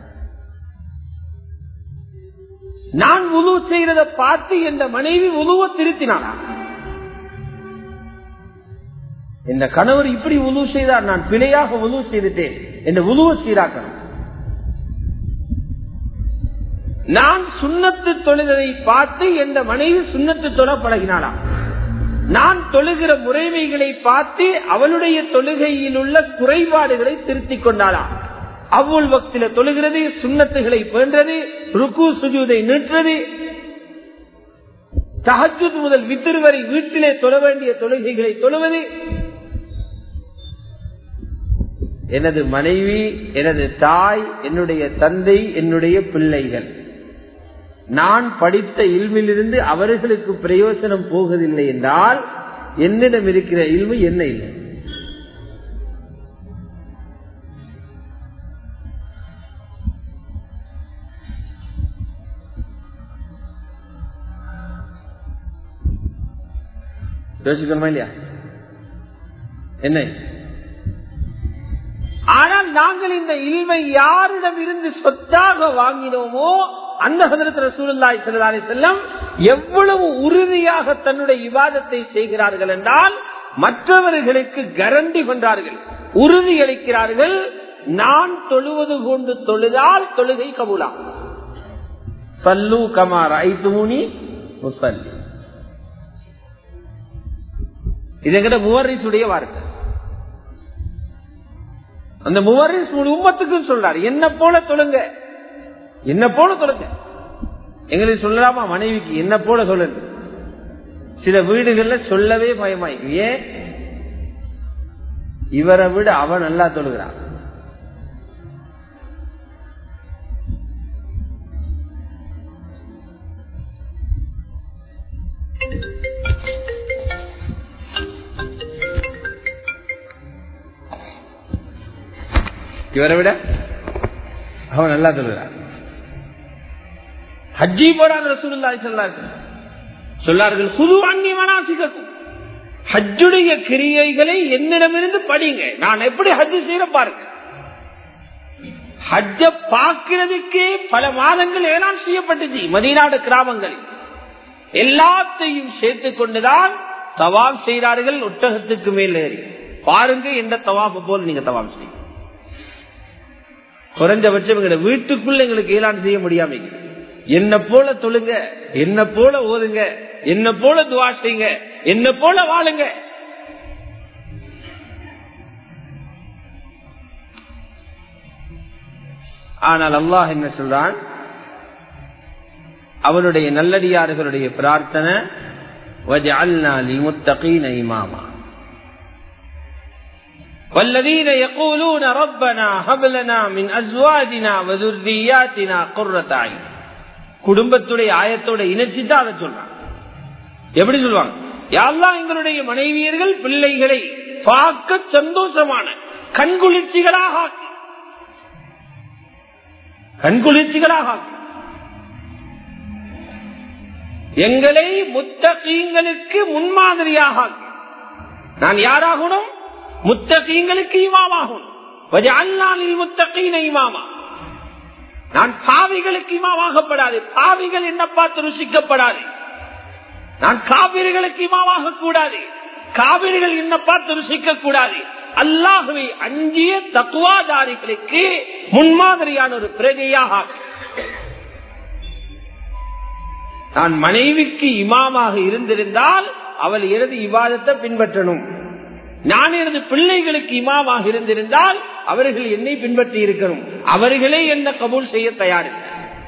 நான் உதவு செய்யறத பார்த்து எந்த மனைவி உதவ திருத்தினாளா இந்த கணவர் இப்படி உதவு செய்தார் நான் பிழையாக உதவு செய்துட்டேன் என்ற உதவ சீராக்கணும் நான் சுண்ணத்து தொழுதலை பார்த்து எந்த மனைவி சுண்ணத்து தொழ பழகினாளாம் நான் தொழுகிற முறைமைகளை பார்த்து அவளுடைய தொழுகையில் உள்ள குறைபாடுகளை திருத்திக் கொண்டாளாம் அவ்வளவு வக்தில தொழுகிறது சுண்ணத்துகளை பேன்றது ருக்கு சுஜூதை நீட்டுறது தஹஜுத் முதல் வித்திரு வரை வீட்டிலே தொழ வேண்டிய தொழுகைகளை தொழுவது எனது மனைவி எனது தாய் என்னுடைய தந்தை என்னுடைய பிள்ளைகள் நான் படித்த இல்மிலிருந்து அவர்களுக்கு பிரயோசனம் போவதில்லை என்றால் என்னிடம் இருக்கிற இல்மு என்ன இல்லை யோசிக்கணுமா இல்லையா என்ன ஆனால் நாங்கள் இந்த இல்மை யாரிடம் இருந்து சொத்தாக வாங்கினோமோ அந்த ஹதரத் ரசூலுல்லாஹி ஸல்லல்லாஹு அலைஹி வஸல்லம் எவ்வளவு உறுதியாக தன்னுடைய விவாதத்தை செய்கிறார்கள் என்றால் மற்றவர்களுக்கு கரண்டி பண்றார்கள் உறுதி அளிக்கிறார்கள் நான் தொழுவது கொண்டு தொழுதால் தொழுகை கபூலா சல்லு கமார் ஐத்துமுனி முசல்லி இது எங்கிட்ட முவரிசுடைய வார்த்தை அந்த முவரிஸ் உம்மத்துக்கும் சொல்றாரு என்ன போல தொழுங்க என்ன போல தொழுங்க எங்களுக்கு சொல்லலாமா மனைவிக்கு என்ன போல சொல்லுங்க சில வீடுகள்ல சொல்லவே பயமாய் ஏன் இவரை விட அவன் நல்லா தொழுகிறான் இவரை விட அவன் நல்லா சொல்லுறான் ஹஜ்ஜி போறான் ரசூலுல்லாஹி ஸல்லல்லாஹு சொல்லார்கள் புது அந்நிய மனாசிக்கும் ஹஜ்ஜுடைய கிரியைகளை என்னிடமிருந்து படிங்க நான் எப்படி ஹஜ்ஜு செய்யற பாருங்க ஹஜ்ஜ பார்க்கிறதுக்கே பல மாதங்கள் ஏலாம் செய்யப்பட்டுச்சு மதிநாடு கிராமங்களில் எல்லாத்தையும் சேர்த்து கொண்டுதான் தவாம் செய்கிறார்கள் ஒட்டகத்துக்கு மேல் ஏறி பாருங்க எந்த தவாப்பு போல் நீங்க தவாம் செய்யும் குறைஞ்சபட்சம் எங்க வீட்டுக்குள்ள எங்களுக்கு ஏலான் செய்ய முடியாம என்ன போல தொழுங்க என்ன போல ஓதுங்க என்ன போல துவா செய்யுங்க என்ன போல வாழுங்க ஆனால் அல்லாஹ் என்ன சொல்றான் அவனுடைய நல்லடியார்களுடைய பிரார்த்தனை இமாமா والذين يقولون ربنا هب لنا من ازواجنا وذرياتنا قرة اعين குடும்பத்துடைய ஆயத்தோட இணைச்சிட்டு அதை சொல்றான் எப்படி சொல்லுவாங்க யாரெல்லாம் எங்களுடைய மனைவியர்கள் பிள்ளைகளை பார்க்க சந்தோஷமான கண்குளிர்ச்சிகளாக ஆக்கி கண்குளிர்ச்சிகளாக ஆக்கி எங்களை முத்தகீங்களுக்கு முன்மாதிரியாக ஆக்கி நான் யாராகணும் முத்தகீங்களுக்கு இமாமாகணும் முத்தகீன இமாமா நான் பாவிகளுக்கு இமாவாகப்படாது பாவிகள் என்ன பார்த்து ருசிக்கப்படாது நான் காவிரிகளுக்கு இமாவாக கூடாது காவிரிகள் என்ன பார்த்து ருசிக்க கூடாது அல்லாஹுவை அஞ்சிய தத்துவாதாரிகளுக்கு முன்மாதிரியான ஒரு பிரஜையாக நான் மனைவிக்கு இமாமாக இருந்திருந்தால் அவள் எனது இவாதத்தை பின்பற்றணும் நான் எனது பிள்ளைகளுக்கு இமாமாக இருந்திருந்தால் அவர்கள் என்னை பின்பற்றி இருக்கணும் அவர்களே என்ன கபூல் செய்ய தயாரில்லை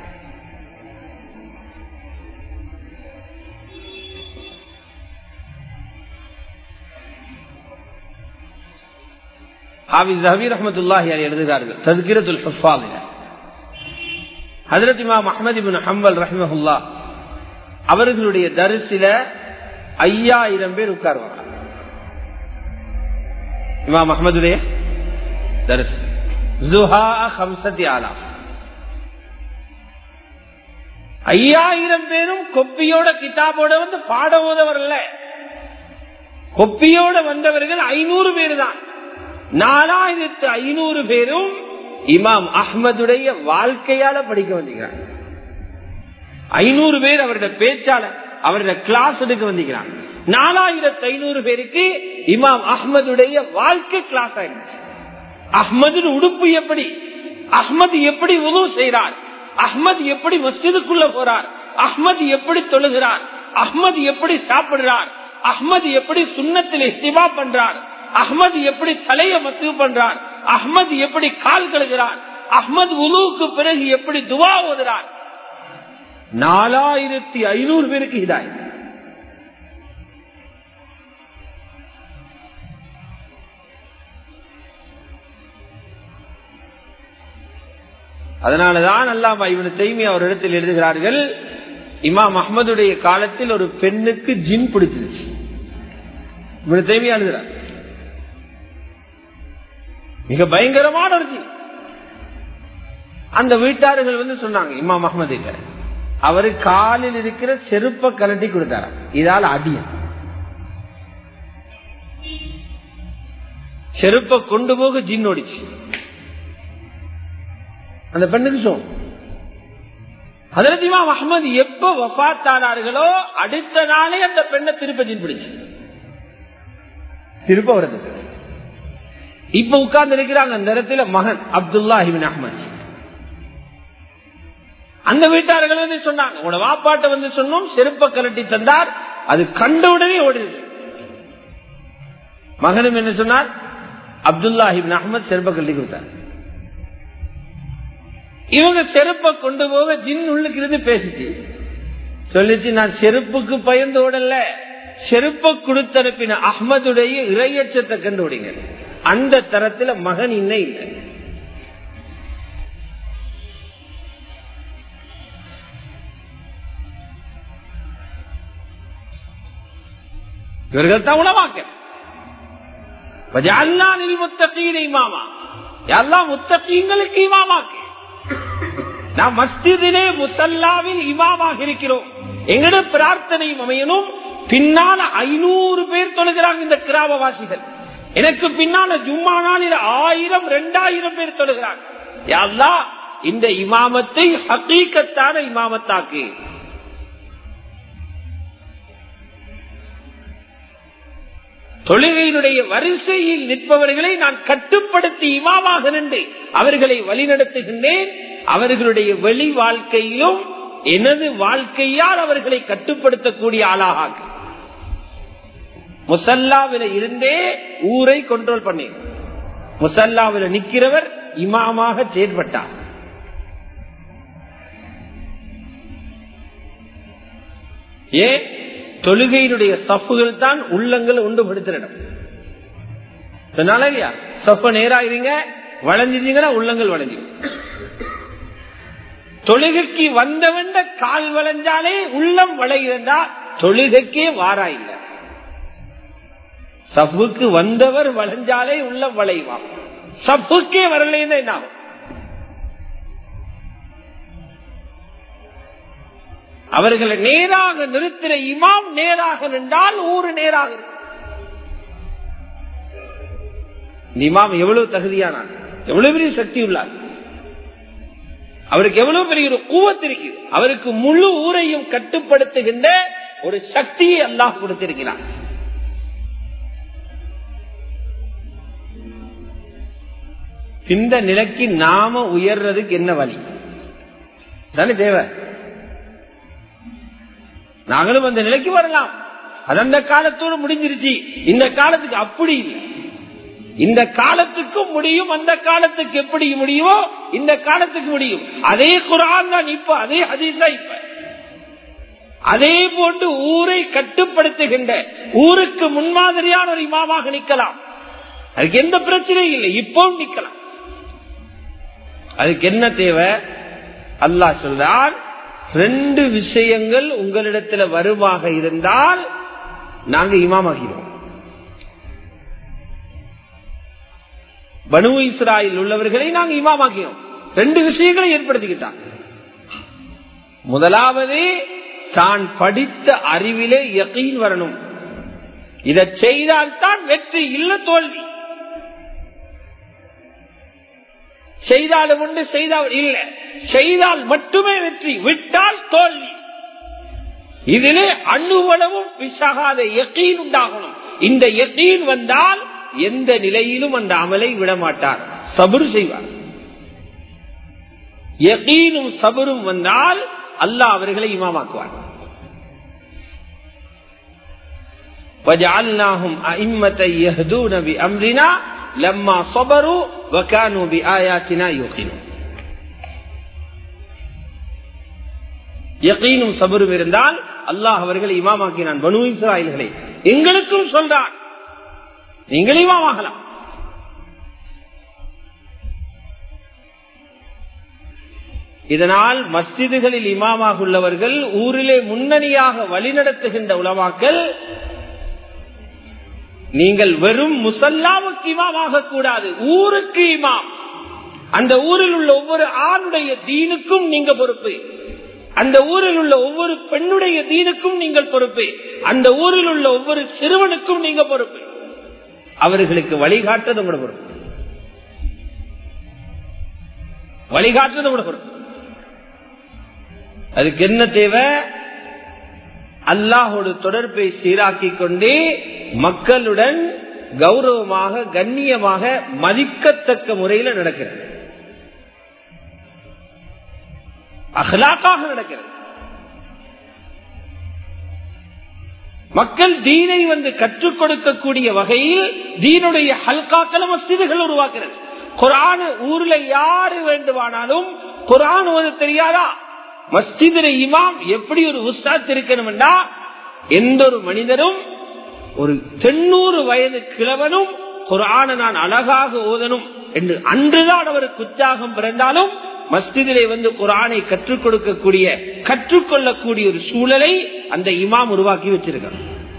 ஹாபிஸ் ஹபீர் ரஹமத்துல்லாஹி எழுதுகிறார்கள் தத்கிரத்துல் ஹுஃபாலில ஹதரத் இமாம் அஹமது இபின் ஹம்பல் ரஹ்மஹுல்லா அவர்களுடைய தரிசில ஐயாயிரம் பேர் உட்காருவாங்க இமாம் அஹமதுடைய தரிசு ஜுஹா ஹம்சத்தி ஆலா ஐயாயிரம் பேரும் கொப்பியோட கிதாபோட வந்து பாட ஓதவர்ல கொப்பியோட வந்தவர்கள் ஐநூறு பேர் தான் நாலாயிரத்து ஐநூறு பேரும் இமாம் அஹ்மதுடைய வாழ்க்கையால படிக்க வந்திருக்கிறாங்க ஐநூறு பேர் அவருடைய பேச்சால அவருடைய கிளாஸ் எடுக்க வந்திருக்கிறாங்க நாலாயிரத்து ஐநூறு பேருக்கு இமாம் அஹ்மதுடைய வாழ்க்கை கிளாஸ் ஆயிடுச்சு அஹ்மது உடுப்பு எப்படி அஹ்மது எப்படி உதவு செய்கிறார் அஹ்மது எப்படி மஸ்ஜிதுக்குள்ள போறார் அஹ்மது எப்படி தொழுகிறார் அஹ்மது எப்படி சாப்பிடுறார் அஹ்மது எப்படி சுண்ணத்தில் இஸ்திமா பண்றார் அஹ்மது எப்படி தலைய மசூ பண்றார் அஹ்மது எப்படி கால் கழுகிறார் அஹ்மது உலுவுக்கு பிறகு எப்படி துவா ஓதுறார் நாலாயிரத்தி ஐநூறு பேருக்கு இதாய் அதனாலதான் அல்லாம இவனு செய்மி அவர் இடத்தில் எழுதுகிறார்கள் இமாம் அஹமதுடைய காலத்தில் ஒரு பெண்ணுக்கு ஜின் பிடிச்சிருச்சு இவனு செய்மியா எழுதுறார் மிக பயங்கரமான ஒரு ஜின் அந்த வீட்டார்கள் வந்து சொன்னாங்க இமாம் அஹமது அவரு காலில் இருக்கிற செருப்ப கலட்டி கொடுத்தார இதால் அடிய செருப்ப கொண்டு போக ஜின் ஓடிச்சு அந்த பெண்ணுக்கு சொல் அதற்கு அஹமது எப்ப வஃத்தானார்களோ அடுத்த நாளே அந்த பெண்ணை திருப்ப ஜின் பிடிச்சு திருப்ப வருது இப்ப உட்கார்ந்து இருக்கிறாங்க அந்த இடத்துல மகன் அப்துல்லா ஹிபின் அஹமது அந்த வீட்டார்கள் வந்து சொன்னாங்க உன வாப்பாட்ட வந்து சொன்னோம் செருப்ப கலட்டி தந்தார் அது கண்ட உடனே ஓடுது மகனும் என்ன சொன்னார் அப்துல்லா ஹிபின் அஹமத் செருப்ப கழட்டி கொடுத்தார் இவங்க செருப்பை கொண்டு போக ஜின் உள்ளுக்கு இருந்து பேசிச்சு சொல்லிச்சு நான் செருப்புக்கு பயந்து ஓடல செருப்ப கொடுத்தனுப்பின அஹ்மதுடைய இறையச்சத்தை கண்டு ஓடிங்க அந்த தரத்துல மகன் இன்னும் இல்லை இவர்கள் தான் உணவாக்க இமாமா எல்லாம் முத்தகீங்களுக்கு இமாமாக்கு நாம் மஸ்ஜிதிலே முசல்லாவில் இமாமாக இருக்கிறோம் எங்கட பிரார்த்தனையும் அமையணும் பின்னால ஐநூறு பேர் தொழுகிறாங்க இந்த கிராமவாசிகள் எனக்கு பின்னால ஜும்மா நாளில் ஆயிரம் ரெண்டாயிரம் பேர் தொழுகிறாங்க யாழ்லா இந்த இமாமத்தை ஹக்கீக்கத்தான இமாமத்தாக்கு தொழுகையினுடைய வரிசையில் நிற்பவர்களை நான் கட்டுப்படுத்தி இமாமாக நின்று அவர்களை வழிநடத்துகின்றேன் அவர்களுடைய வெளி வாழ்க்கையிலும் எனது வாழ்க்கையால் அவர்களை கட்டுப்படுத்தக்கூடிய ஆளாக முசல்லாவில இருந்தே ஊரை கண்ட்ரோல் பண்ணி முசல்லாவில நிக்கிறவர் இமாமாக செயற்பட்டார் ஏன் தொழுகையினுடைய சப்புகள் தான் உள்ளங்களை உண்டுபடுத்துற இடம் அதனால இல்லையா சப்ப நேராயிருங்க வளைஞ்சிருந்தீங்கன்னா உள்ளங்கள் வளைஞ்சிடும் தொழுகைக்கு வந்தவன் கால் வளைஞ்சாலே உள்ளம் வளைகிறதா தொழுகைக்கே வாரா இல்ல சப்புக்கு வந்தவர் வளைஞ்சாலே உள்ளம் வளைவான் சப்புக்கே வரலைன்னா என்ன ஆகும் அவர்களை நேராக நிறுத்துற இமாம் நேராக நின்றால் ஊரு நேராக இருக்கும் இமாம் எவ்வளவு தகுதியானார் எவ்வளவு பெரிய சக்தி உள்ளார் அவருக்கு எவ்வளவு பெரிய ஒரு கூவத்து இருக்கு அவருக்கு முழு ஊரையும் கட்டுப்படுத்துகின்ற ஒரு சக்தியை அல்லாஹ் கொடுத்திருக்கிறார் இந்த நிலைக்கு நாம உயர்றதுக்கு என்ன வழி தானே தேவை நாங்களும் அந்த நிலைக்கு வரலாம் அது அந்த காலத்தோடு முடிஞ்சிருச்சு இந்த காலத்துக்கு அப்படி இல்லை இந்த காலத்துக்கும் முடியும் அந்த காலத்துக்கு எப்படி முடியுமோ இந்த காலத்துக்கு முடியும் அதே குரான் தான் இப்ப அதே ஹதீஸ் தான் இப்ப அதே போன்று ஊரை கட்டுப்படுத்துகின்ற ஊருக்கு முன்மாதிரியான ஒரு இமாமாக நிக்கலாம் அதுக்கு எந்த பிரச்சனையும் இல்லை இப்பவும் நிக்கலாம் அதுக்கு என்ன தேவை அல்லாஹ் சொல்றான் ரெண்டு விஷயங்கள் உங்களிடத்துல வருமாக இருந்தால் நாங்க இமாமாகிறோம் பனு இஸ்ராயில் உள்ளவர்களை நாங்க இமாமாக்கிறோம் ரெண்டு விஷயங்களை ஏற்படுத்திக்கிட்டாங்க முதலாவது தான் படித்த அறிவிலே யக்கீன் வரணும் இதை செய்தால்தான் வெற்றி இல்ல தோல்வி செய்தாலும் உண்டு செய்தால் இல்ல செய்தால் மட்டுமே வெற்றி விட்டால் தோல்வி இதிலே அணுவளவும் பிசகாத எக்கீன் உண்டாகணும் இந்த எக்கீன் வந்தால் எந்த நிலையிலும் அந்த அமலை விட மாட்டார் சபுர் செய்வார் யகீனும் சபரும் வந்தால் அல்லாஹ் அவர்களை இமாமாக்குவார் وجعلناهم أئمة يهدون بأمرنا لما صبروا وكانوا بآياتنا يوقنون யகீனும் சபரும் இருந்தால் அல்லாஹ் அவர்களை இமாமாக்கினான் பனு இஸ்ராயல்களை எங்களுக்கும் சொல்றான் நீங்கள் இமாமாகலாம் இதனால் மஸ்ஜிதுகளில் இமாமாக உள்ளவர்கள் ஊரிலே முன்னணியாக வழிநடத்துகின்ற உலமாக்கள் நீங்கள் வெறும் முசல்லாவுக்கு இமாமாக கூடாது ஊருக்கு இமாம் அந்த ஊரில் உள்ள ஒவ்வொரு ஆணுடைய தீனுக்கும் நீங்க பொறுப்பு அந்த ஊரில் உள்ள ஒவ்வொரு பெண்ணுடைய தீனுக்கும் நீங்கள் பொறுப்பு அந்த ஊரில் உள்ள ஒவ்வொரு சிறுவனுக்கும் நீங்க பொறுப்பு அவர்களுக்கு வழிகாட்டுறது உங்களோட பொறுப்பு வழிகாட்டுறது உங்களோட பொறுப்பு அதுக்கு என்ன தேவை அல்லாஹோடு தொடர்பை சீராக்கி கொண்டு மக்களுடன் கௌரவமாக கண்ணியமாக மதிக்கத்தக்க முறையில் நடக்கிறது அகலாக்காக நடக்கிறது மக்கள் தீனை வந்து கற்றுக் கொடுக்கக்கூடிய வகையில் தீனுடைய ஹல்காக்கள மசிதுகள் உருவாக்குறது குரான் ஊர்ல யாரு வேண்டுமானாலும் குரான் ஓத தெரியாதா மஸ்ஜிதில இமாம் எப்படி ஒரு உஸ்தாத் இருக்கணும்டா எந்த ஒரு மனிதரும் ஒரு தொண்ணூறு வயது கிழவனும் குரான நான் அழகாக ஓதணும் என்று அன்றுதான் அவருக்கு உற்சாகம் பிறந்தாலும் மஸ்ஜிதிலே வந்து குரானை கற்றுக் கொடுக்கக்கூடிய கற்றுக்கொள்ளக்கூடிய ஒரு சூழலை அந்த இமாம் உருவாக்கி வச்சிருக்கார்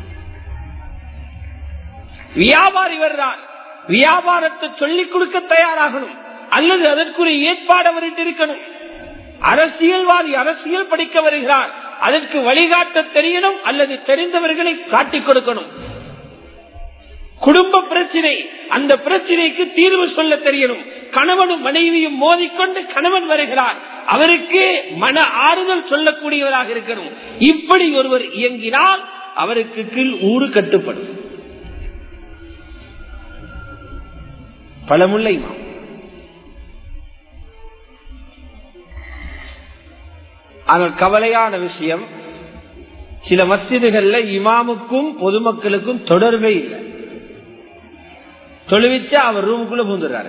வியாபாரி வர்றார் வியாபாரத்தை சொல்லிக் கொடுக்க தயாராகணும் அல்லது அதற்குரிய ஏற்பாடு அவர்கிட்ட இருக்கணும் அரசியல்வாதி அரசியல் படிக்க வருகிறார் அதற்கு வழிகாட்ட தெரியணும் அல்லது தெரிந்தவர்களை காட்டிக் கொடுக்கணும் குடும்ப பிரச்சனை அந்த பிரச்சனைக்கு தீர்வு சொல்ல தெரியணும் கணவனும் மனைவியும் மோதிக்கொண்டு கணவன் வருகிறார் அவருக்கு மன ஆறுதல் சொல்லக்கூடியவராக இருக்கணும் இப்படி ஒருவர் இயங்கினால் அவருக்கு கீழ் ஊறு கட்டுப்படும் பலமுள்ள இமாம் ஆனால் கவலையான விஷயம் சில மஸ்ஜிதுகள்ல இமாமுக்கும் பொதுமக்களுக்கும் தொடர்பே இல்லை தொழுவிச்சா அவர் ரூமுக்குள்ள பூந்துடுறாரு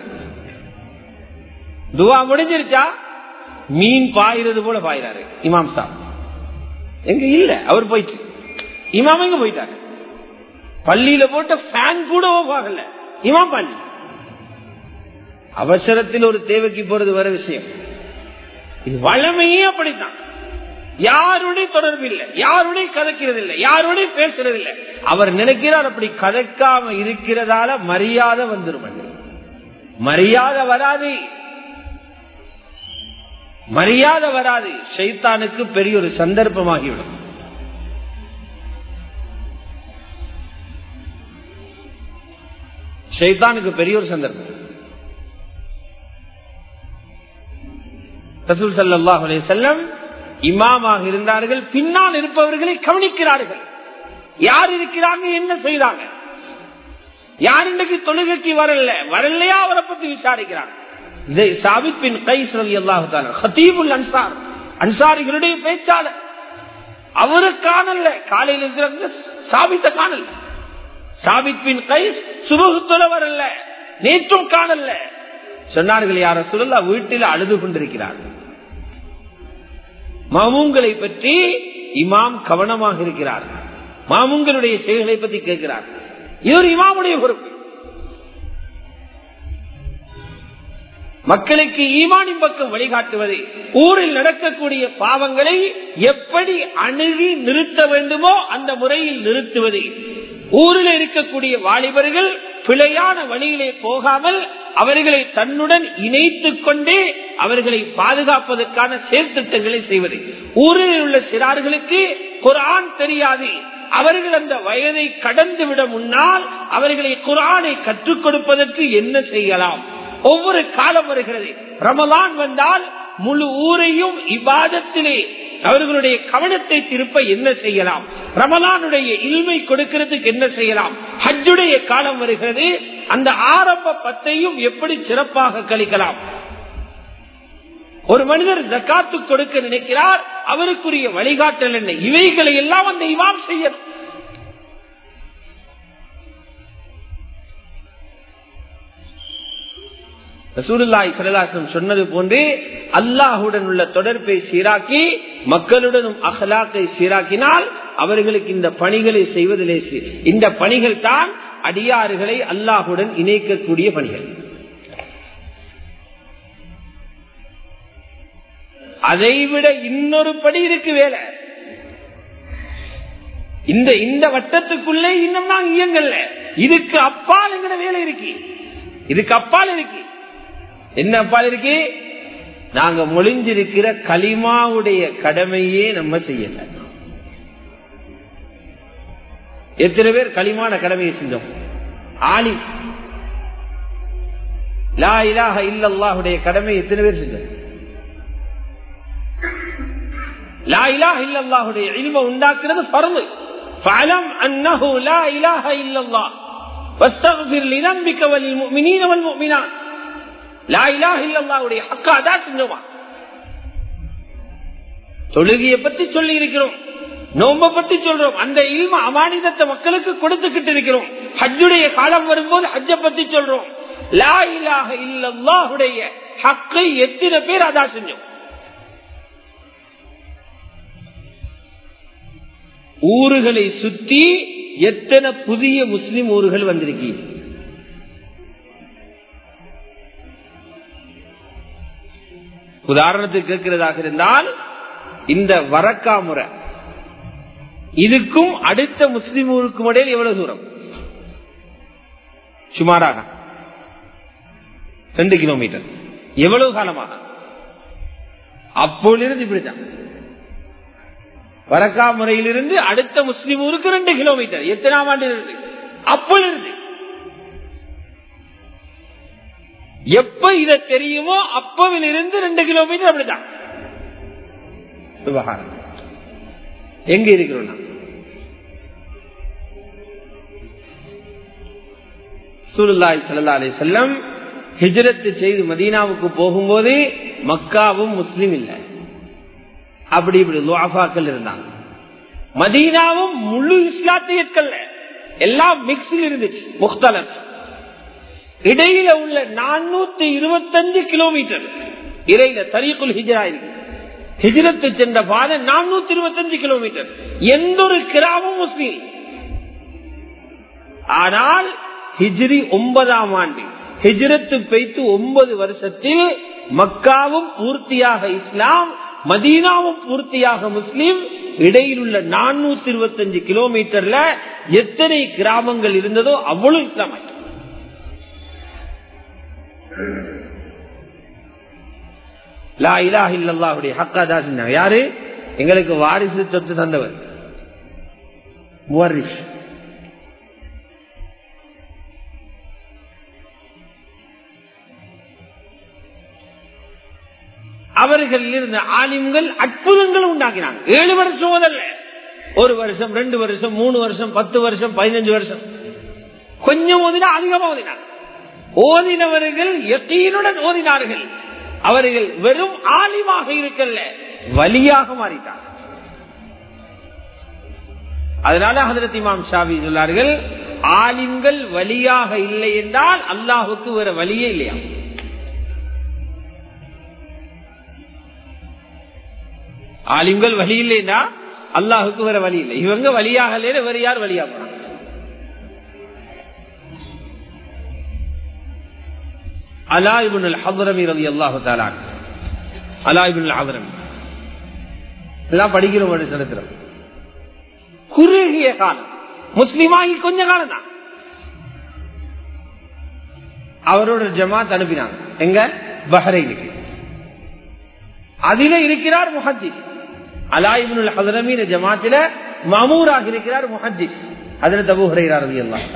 துவா முடிஞ்சிருச்சா மீன் பாயிறது போல பாயிறாரு இமாம் சாப் எங்க இல்ல அவர் போயிட்டு இமாம் எங்க போயிட்டாரு பள்ளியில போட்ட ஃபேன் கூட ஆகல இமாம் பள்ளி அவசரத்தில் ஒரு தேவைக்கு போறது வர விஷயம் இது வளமையே அப்படித்தான் யாருடைய தொடர்பு இல்லை யாருடைய கதைக்கிறது இல்லை யாருடைய பேசுறது இல்லை அவர் நினைக்கிறார் அப்படி கதைக்காம இருக்கிறதால மரியாதை வந்துடும் மரியாதை வராது மரியாதை வராது ஷைத்தானுக்கு பெரிய ஒரு சந்தர்ப்பமாகிவிடும் ஷைத்தானுக்கு பெரிய ஒரு சந்தர்ப்பம் ரசூல் சல்லாஹ் செல்லம் இமாமாக இருந்தார்கள் பின்னால் இருப்பவர்களை கவனிக்கிறார்கள் யார் இருக்கிறாங்க என்ன செய்தாங்க யார் இன்றைக்கு தொழுகைக்கு வரல வரலையா அவரை பத்தி விசாரிக்கிறாங்க இதை சாபித் பின் கைஸ் ரவி அல்லாஹு ஹத்தீபுல் அன்சார் அன்சாரிகளுடைய பேச்சாளர் அவரு காணல காலையில் இருக்கிற சாபித்த காணல சாபித் பின் கைஸ் சுபகுத்தொல வரல நேற்றும் காணல சொன்னார்கள் யார சொல்லல வீட்டில் அழுது கொண்டிருக்கிறார்கள் மாமூங்களை பற்றி இமாம் கவனமாக இருக்கிறார் மாமூங்களுடைய செயல்களை பற்றி கேட்கிறார் இது ஒரு இமாமுடைய பொறுப்பு மக்களுக்கு ஈமானின் பக்கம் வழிகாட்டுவது ஊரில் நடக்கக்கூடிய பாவங்களை எப்படி அணுகி நிறுத்த வேண்டுமோ அந்த முறையில் நிறுத்துவது ஊரில் இருக்கக்கூடிய வாலிபர்கள் பிழையான வழியிலே போகாமல் அவர்களை தன்னுடன் இணைத்துக் கொண்டே அவர்களை பாதுகாப்பதற்கான செயற்திட்டங்களை செய்வது ஊரில் உள்ள சிறார்களுக்கு குரான் தெரியாது அவர்கள் அந்த வயதை கடந்து விட முன்னால் அவர்களை குரானை கற்றுக் கொடுப்பதற்கு என்ன செய்யலாம் ஒவ்வொரு காலம் வருகிறது ரமலான் வந்தால் முழு ஊரையும் இபாதத்திலே அவர்களுடைய கவனத்தை திருப்ப என்ன செய்யலாம் ரமலானுடைய இல்மை கொடுக்கிறதுக்கு என்ன செய்யலாம் ஹஜ்ஜுடைய காலம் வருகிறது அந்த ஆரம்ப பத்தையும் எப்படி சிறப்பாக கழிக்கலாம் ஒரு மனிதர் ஜக்காத்து கொடுக்க நினைக்கிறார் அவருக்குரிய வழிகாட்டல் என்ன இவைகளை எல்லாம் அந்த இமாம் செய்யணும் ரசூலுல்லாய் சரலாசம் சொன்னது போன்று அல்லாஹுடன் உள்ள தொடர்பை சீராக்கி மக்களுடனும் அகலாக்கை சீராக்கினால் அவர்களுக்கு இந்த பணிகளை செய்வதிலே இந்த பணிகள் தான் அடியாறுகளை அல்லாஹுடன் இணைக்கக்கூடிய பணிகள் அதைவிட இன்னொரு படி இருக்கு வேலை இந்த இந்த வட்டத்துக்குள்ளே இன்னும் நாங்க இயங்கல்ல இதுக்கு அப்பால் எங்கிற வேலை இருக்கு இதுக்கு அப்பால் இருக்கு என்ன அப்பால் இருக்கு நாங்க மொழிஞ்சிருக்கிற களிமாவுடைய கடமையே நம்ம செய்யல எத்தனை பேர் களிமான கடமையை செஞ்சோம் ஆலி லா இலாஹ இல்லல்லாஹுடைய கடமை எத்தனை பேர் செஞ்சோம் லா இலாஹ இல்லல்லாஹுடைய இல்ம உண்டாக்குறது பரவு ஃபலம் அன்னஹு லா இலாஹ இல்லல்லாஹ் واستغفر لذنبك وللمؤمنين والمؤمنات லா இலாஹ இல்லல்லாஹுடைய ஹக்க அதா செஞ்சோமா தொழுகைய பத்தி சொல்லி இருக்கிறோம் நோம்ப பத்தி சொல்றோம் அந்த இல்ம அமானிதத்தை மக்களுக்கு கொடுத்துக்கிட்டு இருக்கிறோம் ஹஜ்ஜுடைய காலம் வரும்போது ஹஜ்ஜ பத்தி சொல்றோம் லா இலாஹ இல்லல்லாஹுடைய ஹக்கை எத்தனை பேர் அதா செஞ்சோம் ஊர்களை சுத்தி எத்தனை புதிய முஸ்லிம் ஊர்கள் வந்திருக்கி உதாரணத்துக்கு கேட்கிறதாக இருந்தால் இந்த வரக்கா முறை இதுக்கும் அடுத்த முஸ்லிம் ஊருக்கும் இடையில் எவ்வளவு தூரம் சுமாராக ரெண்டு கிலோமீட்டர் எவ்வளவு காலமாக அப்பொழுது இப்படித்தான் வரக்கா முறையிலிருந்து அடுத்த முஸ்லிம் ஊருக்கு ரெண்டு கிலோமீட்டர் எத்தனாம் ஆண்டு இருந்து அப்பொழுது எப்ப இத தெரியுமோ அப்பவிலிருந்து ரெண்டு கிலோமீட்டர் அப்படிதான் சுபகாரம் எங்க இருக்கிறோம் நாம்? சூலுல்லாஹி ஸல்லல்லாஹு அலைஹி வஸல்லம் ஹிஜ்ரத் செய்து மதீனாவுக்கு போகும்போது மக்காவும் முஸ்லிம் இல்ல அப்படி இப்படி லுஆஃபாக்கள் இருந்தாங்க மதீனாவும் முழு இஸ்லாத்தை ஏற்கல்ல எல்லாம் மிக்ஸில் இருந்துச்சு முக்தலத் இடையில உள்ள நானூத்தி இருபத்தஞ்சு கிலோமீட்டர் இடையில தரீக்குல் ஹிஜ்ரா இருக்கு ஹிஜ்ரத்து சென்ற பாதை நானூத்தி இருபத்தஞ்சு கிலோமீட்டர் எந்த ஒரு கிராமம் முஸ்லீம் ஆனால் ஹிஜ்ரி ஒன்பதாம் ஆண்டு ஹிஜ்ரத்து பெய்த்து ஒன்பது வருஷத்தில் மக்காவும் பூர்த்தியாக இஸ்லாம் மதீனாவும் பூர்த்தியாக முஸ்லீம் இடையில் உள்ள நானூத்தி இருபத்தஞ்சு கிலோமீட்டர்ல எத்தனை கிராமங்கள் இருந்ததோ அவ்வளவு இஸ்லாம் ஆயிற்று. லா இலாஹ இல்லல்லாஹுடைய ஹக்காதா சொன்னாங்க யாரு எங்களுக்கு வாரிசு சொத்து தந்தவர் முவரிஷ் அவர்கள் இருந்த ஆலிம்கள் அற்புதங்கள் உண்டாக்கினாங்க ஏழு வருஷம் ஓதல்ல ஒரு வருஷம் ரெண்டு வருஷம் மூணு வருஷம் பத்து வருஷம் பதினஞ்சு வருஷம் கொஞ்சம் ஓதினா அதிகமா ஓதினாங்க ஓதினவர்கள் எத்தீனுடன் ஓதினார்கள் அவர்கள் வெறும் ஆலிமாக இருக்கல்ல வலியாக மாறிட்டார் அதனால ஹதரத் இமாம் ஷாபி சொன்னார்கள் ஆலிம்கள் வலியாக இல்லை என்றால் அல்லாஹுக்கு வேற வழியே இல்லையா ஆலிம்கள் வழி இல்லைன்னா அல்லாஹுக்கு வேற வழி இல்லை இவங்க வழியாக இல்லைன்னு வேற யார் வழியா போனாங்க அலாயிபுன் ஹபரமி ரவி அல்லாஹு தாலான் அலாயிபுன் ஹபரமி இதெல்லாம் படிக்கிறோம் ஒரு சரித்திரம் குறுகிய காலம் முஸ்லிமாகி கொஞ்ச காலம் தான் அவரோட ஜமாத் அனுப்பினாங்க எங்க பஹ்ரைனுக்கு அதில இருக்கிறார் முஹத்திஸ் அலாயிபுல் ஹதரமீன ஜமாத்தில மமூராக இருக்கிறார் முஹத்திஸ் அதுல தபு ஹுரைரா ரலியல்லாஹு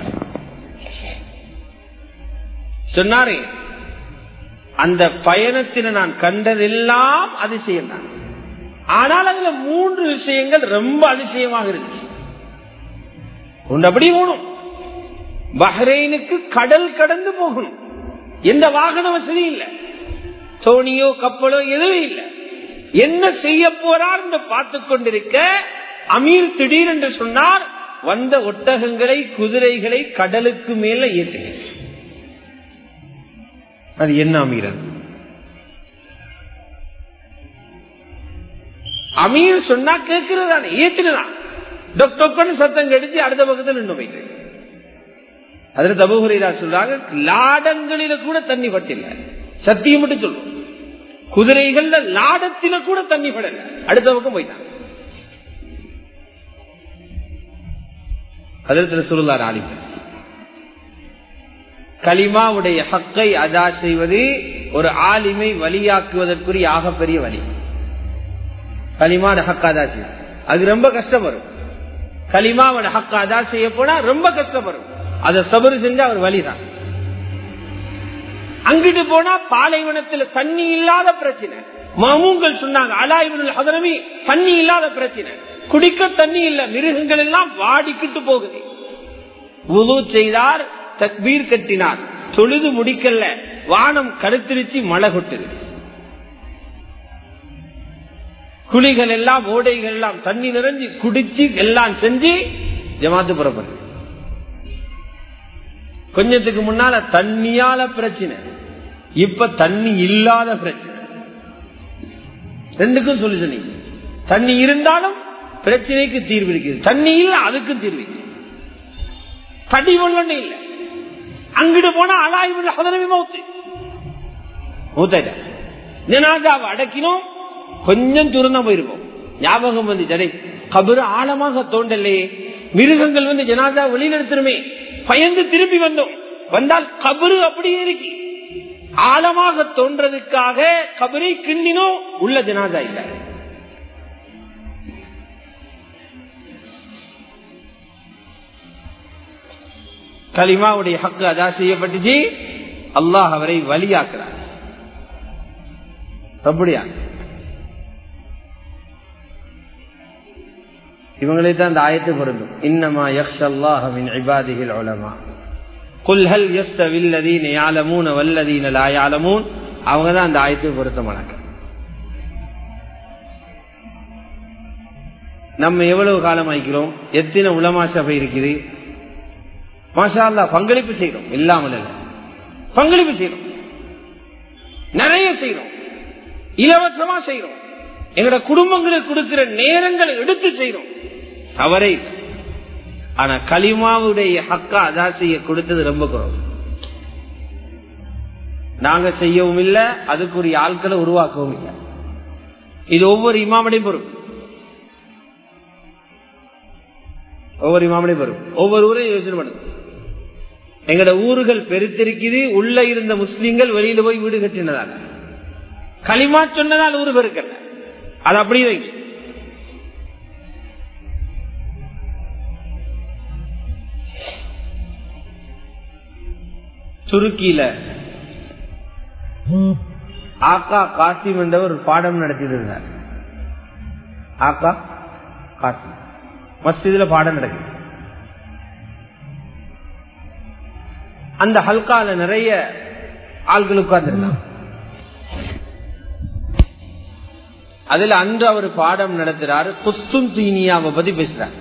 சொன்னாரே அந்த பயணத்தில் நான் கண்டதெல்லாம் அதிசயம் தான் ஆனால் அதுல மூன்று விஷயங்கள் ரொம்ப அதிசயமாக இருந்துச்சு ஒன்று அப்படி போகணும் பஹ்ரைனுக்கு கடல் கடந்து போகணும் எந்த வாகன வசதி இல்லை தோணியோ கப்பலோ எதுவும் இல்லை என்ன செய்ய போறார் என்று பார்த்து கொண்டிருக்க அமீர் திடீர் என்று சொன்னார் வந்த ஒட்டகங்களை குதிரைகளை கடலுக்கு மேல ஏற்றுங்க அது என்ன அமீர் அது அமீர் சொன்னா கேட்கிறதானே ஏத்துனதான் டொக்டொக்கன்னு சத்தம் கடிச்சு அடுத்த பக்கத்தில் நின்று போயிட்டு அதுல தபுகுரையா சொல்றாங்க லாடங்களில கூட தண்ணி பட்டில்ல சத்தியம் மட்டும் சொல்லும் குதிரைகள்ல லாடத்தில கூட தண்ணி படல அடுத்த பக்கம் போயிட்டாங்க அதில் சொல்லுறார் ஆலிம் கலிமாவுடைய ஹக்கை அதா செய்வது ஒரு ஆலிமை வழியாக்குவதற்குரிய ஆகப்பெரிய வழி கலிமான ஹக் அதா செய்வது அது ரொம்ப கஷ்டப்படும் கலிமாவோட ஹக் அதா செய்ய போனா ரொம்ப கஷ்டப்படும் அதை சபரு செஞ்சா அவர் வழிதான் அங்கிட்டு போனா பாலைவனத்துல தண்ணி இல்லாத பிரச்சனை மாமூங்கள் சொன்னாங்க அலாய்வனில் ஹதரமி தண்ணி இல்லாத பிரச்சனை குடிக்க தண்ணி இல்ல மிருகங்கள் எல்லாம் வாடிக்கிட்டு போகுது உது செய்தார் தக்பீர் கட்டினார் தொழுது முடிக்கல வானம் கருத்திருச்சு மழை கொட்டுது குழிகள் எல்லாம் ஓடைகள் எல்லாம் தண்ணி நிறைஞ்சு குடிச்சு எல்லாம் செஞ்சு ஜமாத்து புறப்பட்டு கொஞ்சத்துக்கு முன்னால தண்ணியால பிரச்சனை இப்ப தண்ணி இல்லாத பிரச்சனை ரெண்டுக்கும் சொல்லி சொன்னீங்க தண்ணி இருந்தாலும் பிரச்சனைக்கு தீர்வு இருக்குது தண்ணி இல்ல அதுக்கும் தீர்வு தடி ஒண்ணு இல்ல அங்கிட்டு போனா அலாய்வு அதனவி மௌத்து மூத்தாயிட்ட ஜனாதாவை அடக்கினோம் கொஞ்சம் தூரம் தான் போயிருப்போம் ஞாபகம் வந்து ஜடை கபரு ஆழமாக தோண்டலையே மிருகங்கள் வந்து ஜனாதா வெளியில் எடுத்துருமே பயந்து திரும்பி வந்தோம் வந்தால் கபரு அப்படியே இருக்கு ஆழமாக தோன்றதுக்காக கபரை கிண்டினோம் உள்ள ஜனாதா இல்ல கலிமாவுடைய ஹக்கு அதா செய்யப்பட்டுச்சு அல்லாஹ் அவரை வழியாக்குறார் அப்படியா இவங்களே தான் அந்த ஆயத்து பொருந்தும் இன்னமா யக்ஷல்லாஹ் மின் இபாதிஹில் உலமா குல் ஹல் யஸ்தவி அல்லதீன يعلمون والذين لا يعلمون அவங்க தான் அந்த ஆயத்துக்கு பொருத்தமானாங்க நம்ம எவ்வளவு காலம் ஆயிக்கிறோம் எத்தனை உலமா சபை இருக்குது மாஷா அல்லா பங்களிப்பு செய்யறோம் இல்லாமல் இல்லை பங்களிப்பு செய்யறோம் நிறைய செய்யறோம் இலவசமா செய்யறோம் எங்களோட குடும்பங்களுக்கு கொடுக்கிற நேரங்களை எடுத்து செய்யறோம் தவறே இல்லை ஆனா களிமாவுடைய ஹக்கா அதா செய்ய கொடுத்தது ரொம்ப குறவு நாங்க செய்யவும் இல்லை அதுக்குரிய ஆட்களை உருவாக்கவும் இல்லை இது ஒவ்வொரு இமாமடையும் பொறுப்பு ஒவ்வொரு இமாமடையும் பொறுப்பு ஒவ்வொரு ஊரையும் யோசனை பண்ணுது எங்கட ஊர்கள் பெருத்திருக்குது உள்ள இருந்த முஸ்லீம்கள் வெளியில போய் வீடு கட்டினதால களிமா சொன்னதால் ஊரு பெருக்கல அது அப்படி வைங்க துருக்கியில ஆக்கா காசிம் என்றவர் ஒரு பாடம் நடத்திட்டு இருந்தார் ஆக்கா காசிம் மஸ்ஜிதுல பாடம் நடக்குது அந்த ஹல்கால நிறைய ஆள்கள் உட்கார்ந்துருந்தாங்க அதுல அன்று அவர் பாடம் நடத்துறாரு குஸ்தும் தீனியாவை பத்தி பேசுறார்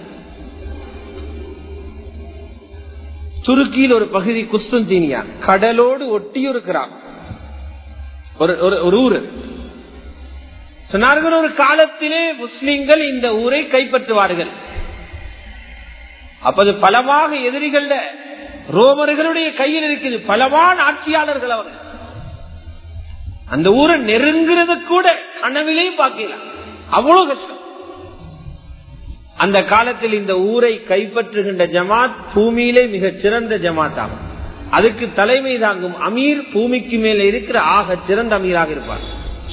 துருக்கியில் ஒரு பகுதி குஸ்தும் தீனியா கடலோடு ஒட்டி இருக்கிறார் ஒரு ஒரு ஊரு சொன்னார்கள் ஒரு காலத்திலே முஸ்லிம்கள் இந்த ஊரை கைப்பற்றுவார்கள் அப்போது பலமாக எதிரிகள ரோமர்களுடைய கையில் இருக்குது பலவான ஆட்சியாளர்கள் அவர்கள் அந்த ஊரை நெருங்கிறது கூட கனவிலையும் பார்க்கலாம் அவ்வளவு கஷ்டம் அந்த காலத்தில் இந்த ஊரை கைப்பற்றுகின்ற ஜமாத் பூமியிலே மிகச் சிறந்த ஜமாத் ஆகும் அதுக்கு தலைமை தாங்கும் அமீர் பூமிக்கு மேல இருக்கிற ஆக சிறந்த அமீராக இருப்பார்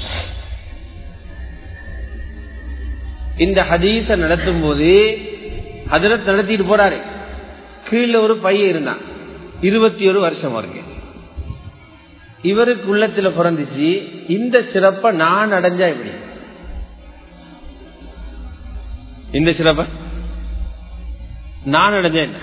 இந்த ஹதீச நடத்தும் போது ஹதரத் நடத்திட்டு போறாரு கீழே ஒரு பையன் இருந்தான் இருபத்தி ஒரு வருஷம் வரைக்கும் இவருக்கு உள்ளத்துல பிறந்துச்சு இந்த சிறப்ப நான் அடைஞ்சா எப்படி இந்த சிறப்ப நான் அடைஞ்சா என்ன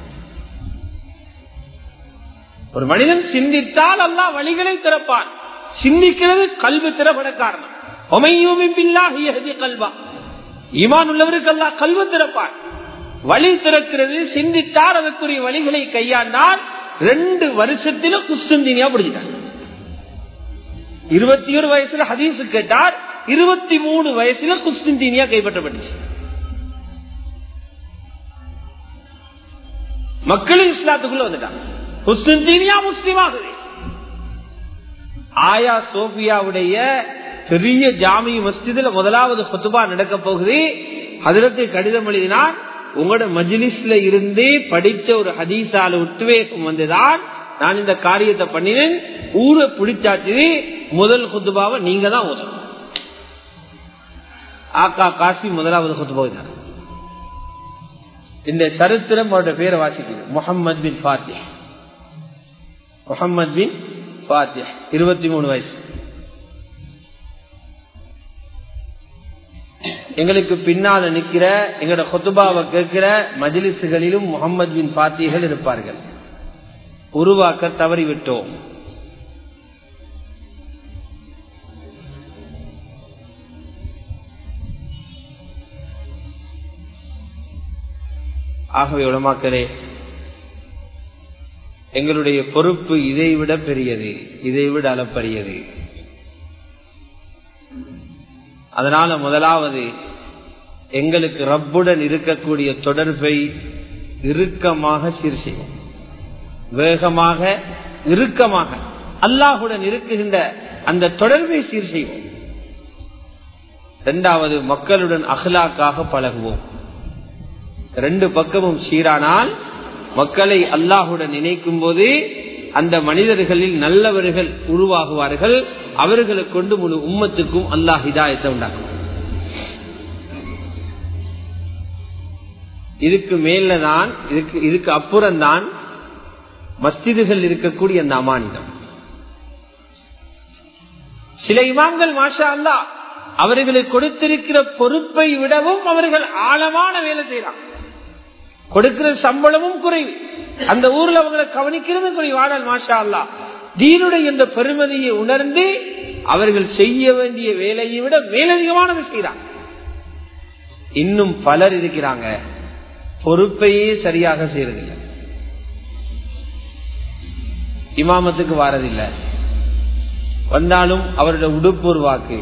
ஒரு மனிதன் சிந்தித்தால் அல்லா வழிகளை திறப்பான் சிந்திக்கிறது கல்வி திறப்பட காரணம் கல்வா ஈமான் உள்ளவருக்கு அல்லா கல்வி திறப்பான் வழி திறக்கிறது சிந்தித்தார் அதற்குரிய வழிகளை கையாண்டால் ரெண்டு வருஷத்தில குஸ்தந்தினியா பிடிச்சிட்டாங்க இருபத்தி ஒரு வயசுல ஹதீஸ் கேட்டார் இருபத்தி மூணு வயசுல குஸ்தந்தினியா கைப்பற்றப்பட்டுச்சு மக்களும் இஸ்லாத்துக்குள்ள வந்துட்டாங்க குஸ்தந்தினியா முஸ்லீம் ஆகுது ஆயா சோபியாவுடைய பெரிய ஜாமி மஸ்ஜிதுல முதலாவது கொத்துபா நடக்க போகுது அதிலத்து கடிதம் எழுதினார் உங்களோட மஜ்லிஸ்ல இருந்து படிச்ச ஒரு ஹதீசால உத்வேகம் வந்துதான் நான் இந்த காரியத்தை பண்ணினேன் ஊரை பிடிச்சாச்சு முதல் குத்துபாவை நீங்க தான் உதவும் ஆக்கா காசி முதலாவது குத்துபா இந்த சரித்திரம் அவருடைய பேரை வாசிக்குது முகமது பின் பாத்திய முகமது பின் பாத்திய இருபத்தி மூணு வயசு எங்களுக்கு பின்னால நிக்கிற எங்களோட கொத்துபாவை கேட்கிற மஜிலிசுகளிலும் முகமது பின் பாத்தியர்கள் இருப்பார்கள் உருவாக்க தவறிவிட்டோம் ஆகவே உடமாக்களே எங்களுடைய பொறுப்பு இதை விட பெரியது இதை விட அளப்பரியது அதனால முதலாவது எங்களுக்கு ரப்புடன் இருக்கக்கூடிய தொடர்பை இறுக்கமாக சீர் செய்வோம் வேகமாக இறுக்கமாக அல்லாஹுடன் இருக்குகின்ற அந்த தொடர்பை சீர் செய்வோம் இரண்டாவது மக்களுடன் அகலாக்காக பழகுவோம் ரெண்டு பக்கமும் சீரானால் மக்களை அல்லாஹுடன் நினைக்கும் போது அந்த மனிதர்களில் நல்லவர்கள் உருவாகுவார்கள் அவர்களை கொண்டு முழு உம்மத்துக்கும் அல்லாஹ் ஹிதாயத்தை உண்டாக்கும் இதுக்கு மேலதான் இதுக்கு இதுக்கு அப்புறம்தான் மஸ்ஜிதுகள் இருக்கக்கூடிய அந்த அமானிதம் சில இமாம்கள் மாஷா அல்லா அவர்களுக்கு கொடுத்திருக்கிற பொறுப்பை விடவும் அவர்கள் ஆழமான வேலை செய்யறாங்க கொடுக்கிற சம்பளமும் குறைவு அந்த ஊர்ல அவங்களை கவனிக்கிறது குறைவு ஆனால் மாஷா அல்லா தீனுடைய இந்த பெருமதியை உணர்ந்து அவர்கள் செய்ய வேண்டிய வேலையை விட மேலதிகமானது செய்யறாங்க இன்னும் பலர் இருக்கிறாங்க பொறுப்பையே சரியாக செய்யறதில்லை இமாமத்துக்கு வாரதில்லை வந்தாலும் அவருடைய உடுப்பு ஒரு வாக்கு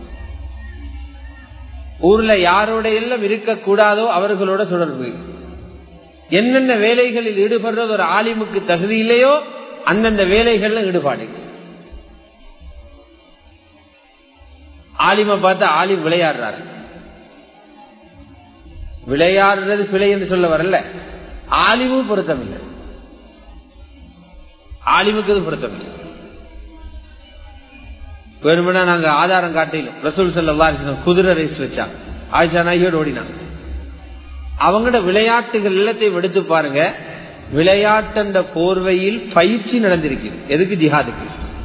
ஊர்ல யாரோட எல்லாம் இருக்கக்கூடாதோ அவர்களோட தொடர்பு என்னென்ன வேலைகளில் ஈடுபடுறது ஒரு ஆலிமுக்கு தகுதி இல்லையோ அந்தந்த வேலைகள்ல ஈடுபாடு ஆலிமை பார்த்து ஆலிம் விளையாடுறாரு விளையாடுறது பிழை என்று சொல்ல வரல ஆலிமும் பொருத்தம் இல்லை ஆலிமுக்கு அது பொருத்தம் இல்லை வேணுமெனா நாங்க ஆதாரம் காட்டிலும் ரசூல் சல்லா குதிரை ரேஸ் வச்சாங்க ஆயிஷா நாய்யோடு ஓடினாங்க அவங்களோட விளையாட்டுகள் எல்லாத்தையும் எடுத்து பாருங்க விளையாட்டு போர்வையில் பயிற்சி நடந்திருக்குது எதுக்கு ஜிஹாதுக்கு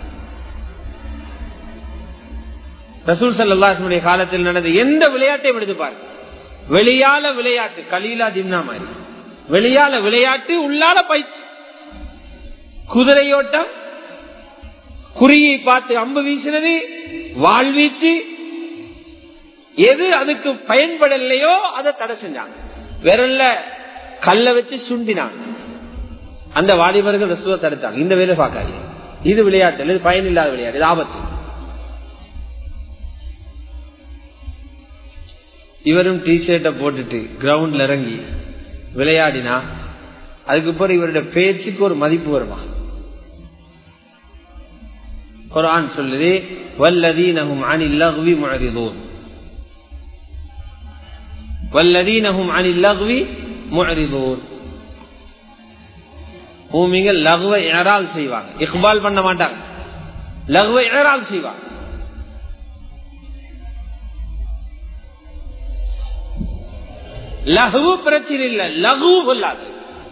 ரசூல் சல்லாஹனுடைய காலத்தில் நடந்த எந்த விளையாட்டையும் எடுத்து பாருங்க வெளியால விளையாட்டு கலீலா ஜிம்னா மாதிரி வெளியால விளையாட்டு உள்ளால பயிற்சி குதிரையோட்டம் குறியை பார்த்து அம்பு வீசினது வாழ் வீச்சு எது அதுக்கு பயன்படலையோ அதை தடை செஞ்சாங்க விரல்ல கல்ல வச்சு சுண்டினாங்க அந்த வாலிபர்கள் ரசுவ தடுத்தாங்க இந்த வேலை பார்க்காது இது விளையாட்டு இது பயன் இல்லாத விளையாட்டு இது ஆபத்து இவரும் டி ஷர்ட்டை போட்டுட்டு கிரவுண்ட்ல இறங்கி விளையாடினா அதுக்கப்புறம் இவருடைய பேச்சுக்கு ஒரு மதிப்பு வருமா குரான் சொல்லுது வல்லதீனஹும் அனில் லஹ்வி முஅரிதூன் வல்லதீனஹும் அனில் லஹ்வி முஅரிதூன் பூமிங்க லகுவை ஏறால் செய்வாங்க இக்பால் பண்ண மாட்டாங்க லகுவை ஏறால் செய்வாங்க லகுவு பிரச்சனை இல்லை லகுவு கொள்ளாது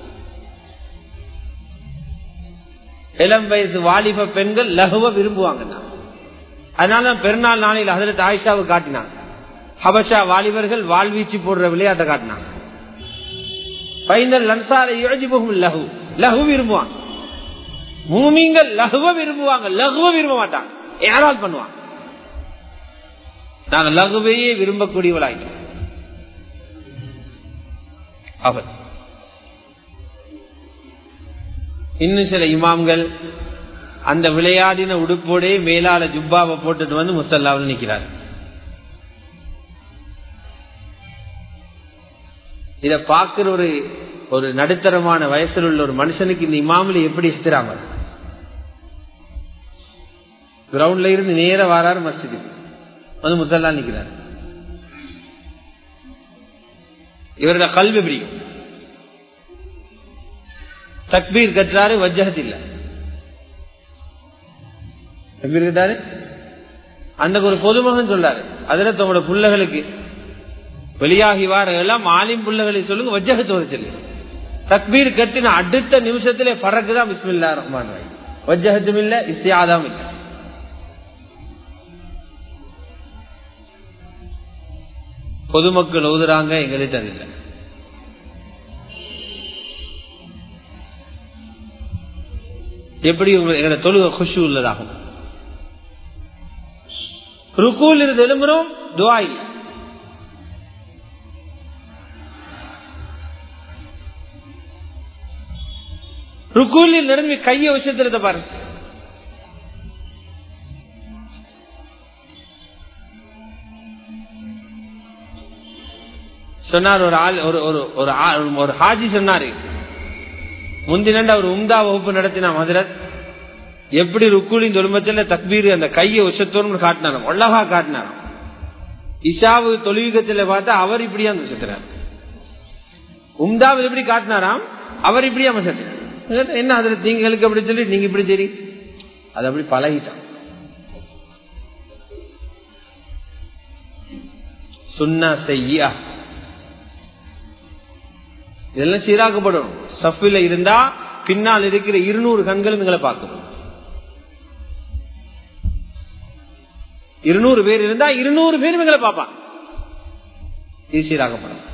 இளம் வயசு வாலிப பெண்கள் லகுவ விரும்புவாங்க அதனால பெருநாள் நாளையில் அதில் ஆயிஷாவை காட்டினாங்க ஹபஷா வாலிபர்கள் வாழ்வீச்சு போடுற விளையாட்டை காட்டினாங்க பைனல் லன்சாரை யோஜிபுகும் லகு லகு விரும்புவாங்க மூமிங்கள் லகுவ விரும்புவாங்க லகுவ விரும்ப மாட்டாங்க யாரால் பண்ணுவாங்க நாங்க லகுவையே விரும்பக்கூடியவளாயிட்டோம் அவர் இன்னும் சில இமாம்கள் அந்த விளையாடின உடுப்போடே மேலால ஜுப்பாவை போட்டுட்டு வந்து முசல்லாவில் நிற்கிறார் இத பாக்குற ஒரு ஒரு நடுத்தரமான வயசில் உள்ள ஒரு மனுஷனுக்கு இந்த இமாமில் எப்படி இஸ்திராம கிரவுண்ட்ல இருந்து நேர வாராரு மஸ்ஜிது வந்து முசல்லா நிற்கிறார் இவரோட கல்வி பிடிக்கும் தக்பீர் கற்றாரு வஜ்ஜகத் இல்ல தக்பீர் கட்டாரு அந்த ஒரு பொதுமகன் சொல்றாரு அதுல தங்களோட பிள்ளைகளுக்கு வெளியாகி வார எல்லாம் ஆலிம் பிள்ளைகளை சொல்லுங்க வஜ்ஜகத்தோடு சொல்லு தக்பீர் கட்டின அடுத்த நிமிஷத்திலே பறக்குதான் பிஸ்மில்லா ரஹ்மான் வஜ்ஜகத்தும் இல்ல இஸ்தியாதாம் இல்ல பொதுமக்கள் ஓதுறாங்க எங்களுக்கு அது இல்லை எப்படி எங்களை தொழுக குஷு உள்ளதாகும் ருக்கூல் இருந்து எழும்புறோம் துவா இல்லை ருக்கூலில் நிரம்பி கையை வச்சுருந்த பாருங்க சொன்னார் ஒரு ஆள் ஒரு ஒரு ஒரு ஒரு ஹாஜி சொன்னாரு முந்தினண்டு அவர் உம்தா வகுப்பு நடத்தினா மதுரத் எப்படி ருக்குலின் தொழுமத்தில் தக்பீர் அந்த கையை உச்சத்தோடு காட்டினாராம் ஒல்லகா காட்டினாராம் இஷாவு தொழுவிகத்தில் பார்த்தா அவர் இப்படியா சுத்துறாரு உம்தாவில் எப்படி காட்டினாராம் அவர் இப்படியா சுத்துறாரு என்ன அதுல நீங்களுக்கு அப்படி சொல்லி நீங்க இப்படி சரி அது அப்படி பழகிட்டான் சுண்ணா செய்யா இதெல்லாம் சீராக்கப்படும் சஃபில இருந்தா பின்னால் இருக்கிற இருநூறு கண்களும் எங்களை பார்க்கணும் இருநூறு பேர் இருந்தா இருநூறு பேர் எங்களை பார்ப்பான் இது சீராகப்படும்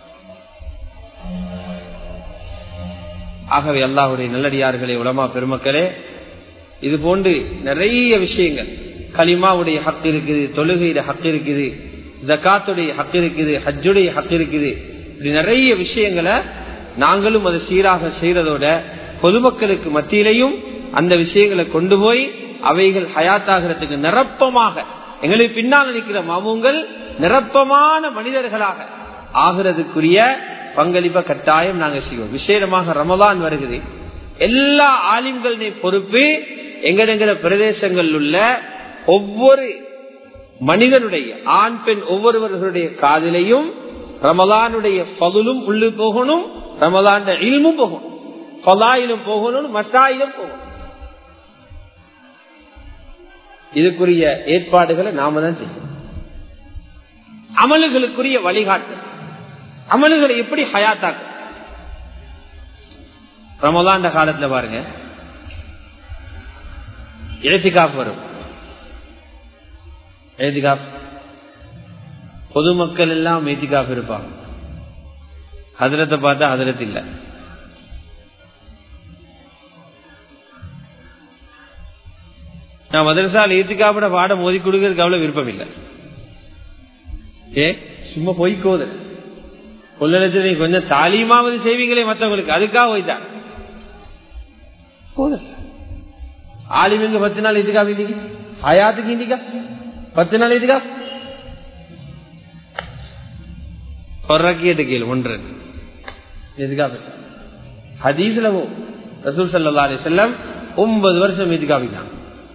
ஆகவே அல்லாஹுடைய நல்லடியார்களே உலமா பெருமக்களே இது போன்று நிறைய விஷயங்கள் கலிமாவுடைய ஹக் இருக்குது தொழுகையுடைய ஹக் இருக்குது ஜக்காத்துடைய ஹக் இருக்குது ஹஜ்ஜுடைய ஹக் இருக்குது இப்படி நிறைய விஷயங்களை நாங்களும் அதை சீராக செய்யறதோட பொதுமக்களுக்கு மத்தியிலையும் அந்த விஷயங்களை கொண்டு போய் அவைகள் ஹயாத்தாகிறதுக்கு நிரப்பமாக எங்களுக்கு பின்னால் நிற்கிற மாமுங்கள் நிரப்பமான மனிதர்களாக ஆகிறதுக்குரிய பங்களிப்ப கட்டாயம் நாங்கள் செய்வோம் விசேடமாக ரமதான் வருகிறது எல்லா ஆலிம்களுடைய பொறுப்பு எங்கெங்கிற பிரதேசங்களில் உள்ள ஒவ்வொரு மனிதனுடைய ஆண் பெண் ஒவ்வொருவர்களுடைய காதலையும் ரமலானுடைய பகுலும் உள்ளு போகணும் ரமலான் இல்மும் போகணும் பலாயிலும் போகணும் மசாயிலும் போகணும் இதுக்குரிய ஏற்பாடுகளை நாம தான் செய்யணும் அமல்களுக்குரிய வழிகாட்டு அமல்களை எப்படி ஹயாத்தாக்க ரமலாண்ட காலத்துல பாருங்க எழுச்சிக்காப் வரும் எழுதிகாப் பொதுமக்கள் எல்லாம் ஏத்திகாப் இருப்பாங்க ஹதரத்தை பார்த்தா ஹதரத் இல்ல நான் மதரசால் ஏத்திகாப்பட பாடம் மோதி கொடுக்கறதுக்கு அவ்வளவு விருப்பம் இல்லை ஏ சும்மா பொய்க்கோது கொள்ளலட்சம் நீங்க கொஞ்சம் தாலியமாவது செய்வீங்களே மற்றவங்களுக்கு அதுக்காக போய்தான் போதல் ஆலிமிங்க பத்து நாள் இதுக்கா இன்னைக்கு ஹயாத்துக்கு இன்னைக்கா பத்து நாள் இதுக்கா கேட்டு கேள் ஒன்று எதுக்கா ஹதீஸ்ல ரசூல் சல்லா அலி செல்லம் ஒன்பது வருஷம் எதுக்காவிட்டாங்க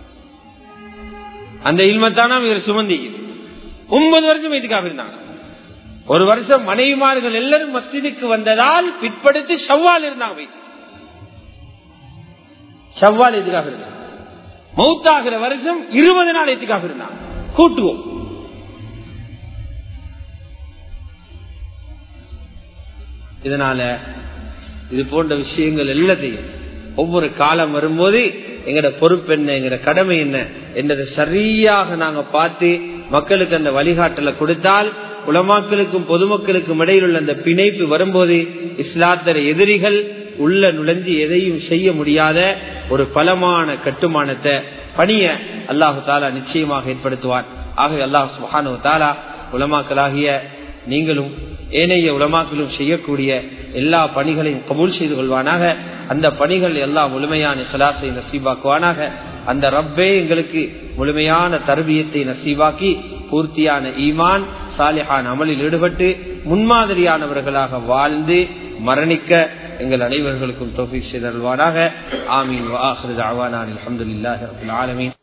அந்த இல்மத்தானா இவர் சுமந்தி ஒன்பது வருஷம் எதுக்காக இருந்தாங்க ஒரு வருஷம் மனைவிமார்கள் எல்லாரும் மஸ்ஜிதுக்கு வந்ததால் பிற்படுத்தி ஷவ்வால் இருந்தாங்க ஷவ்வால் எதுக்காக இருந்தாங்க மௌத்தாகிற வருஷம் இருபது நாள் எதுக்காக இருந்தாங்க கூட்டுவோம் இதனால இது போன்ற விஷயங்கள் எல்லாத்தையும் ஒவ்வொரு காலம் வரும்போது எங்கட பொறுப்பு என்ன எங்கட கடமை என்ன என்றதை சரியாக நாங்க பார்த்து மக்களுக்கு அந்த வழிகாட்டலை கொடுத்தால் உலமாக்களுக்கும் பொதுமக்களுக்கும் இடையில் உள்ள அந்த பிணைப்பு வரும்போது இஸ்லாத்தர எதிரிகள் உள்ள நுழைஞ்சு எதையும் செய்ய முடியாத ஒரு பலமான கட்டுமானத்தை பணிய அல்லாஹு தாலா நிச்சயமாக ஏற்படுத்துவார் ஆகவே அல்லாஹ் சுஹானு தாலா உலமாக்களாகிய நீங்களும் ஏனைய உலமாக்களும் செய்யக்கூடிய எல்லா பணிகளையும் கபூல் செய்து கொள்வானாக அந்த பணிகள் எல்லாம் முழுமையான சலாசை நசீபாக்குவானாக அந்த ரப்பே எங்களுக்கு முழுமையான தருவியத்தை நசீபாக்கி பூர்த்தியான ஈமான் சாலிஹான் அமலில் ஈடுபட்டு முன்மாதிரியானவர்களாக வாழ்ந்து மரணிக்க எங்கள் அனைவர்களுக்கும் தோஃபிக் செய்தல்வானாக ஆமீன் வாஹிரு அவானான் அலமதுல்லாஹி ரபுல் ஆலமீன்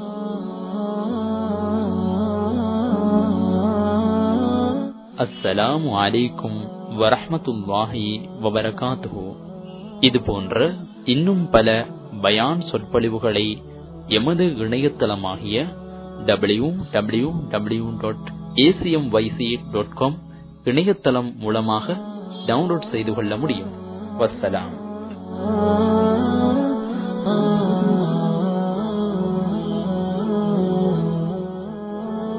அஸ்ஸலாமு அலைக்கும் வரஹமத்துல்லாஹி வபரகாத்துஹு இது போன்ற இன்னும் பல பயான் சொற்பொழிவுகளை எமது இணையதளமாகிய W W W dot ACM YC dot com இணையதளம் மூலமாக டவுன்லோட் செய்து கொள்ள முடியும் வசலாம்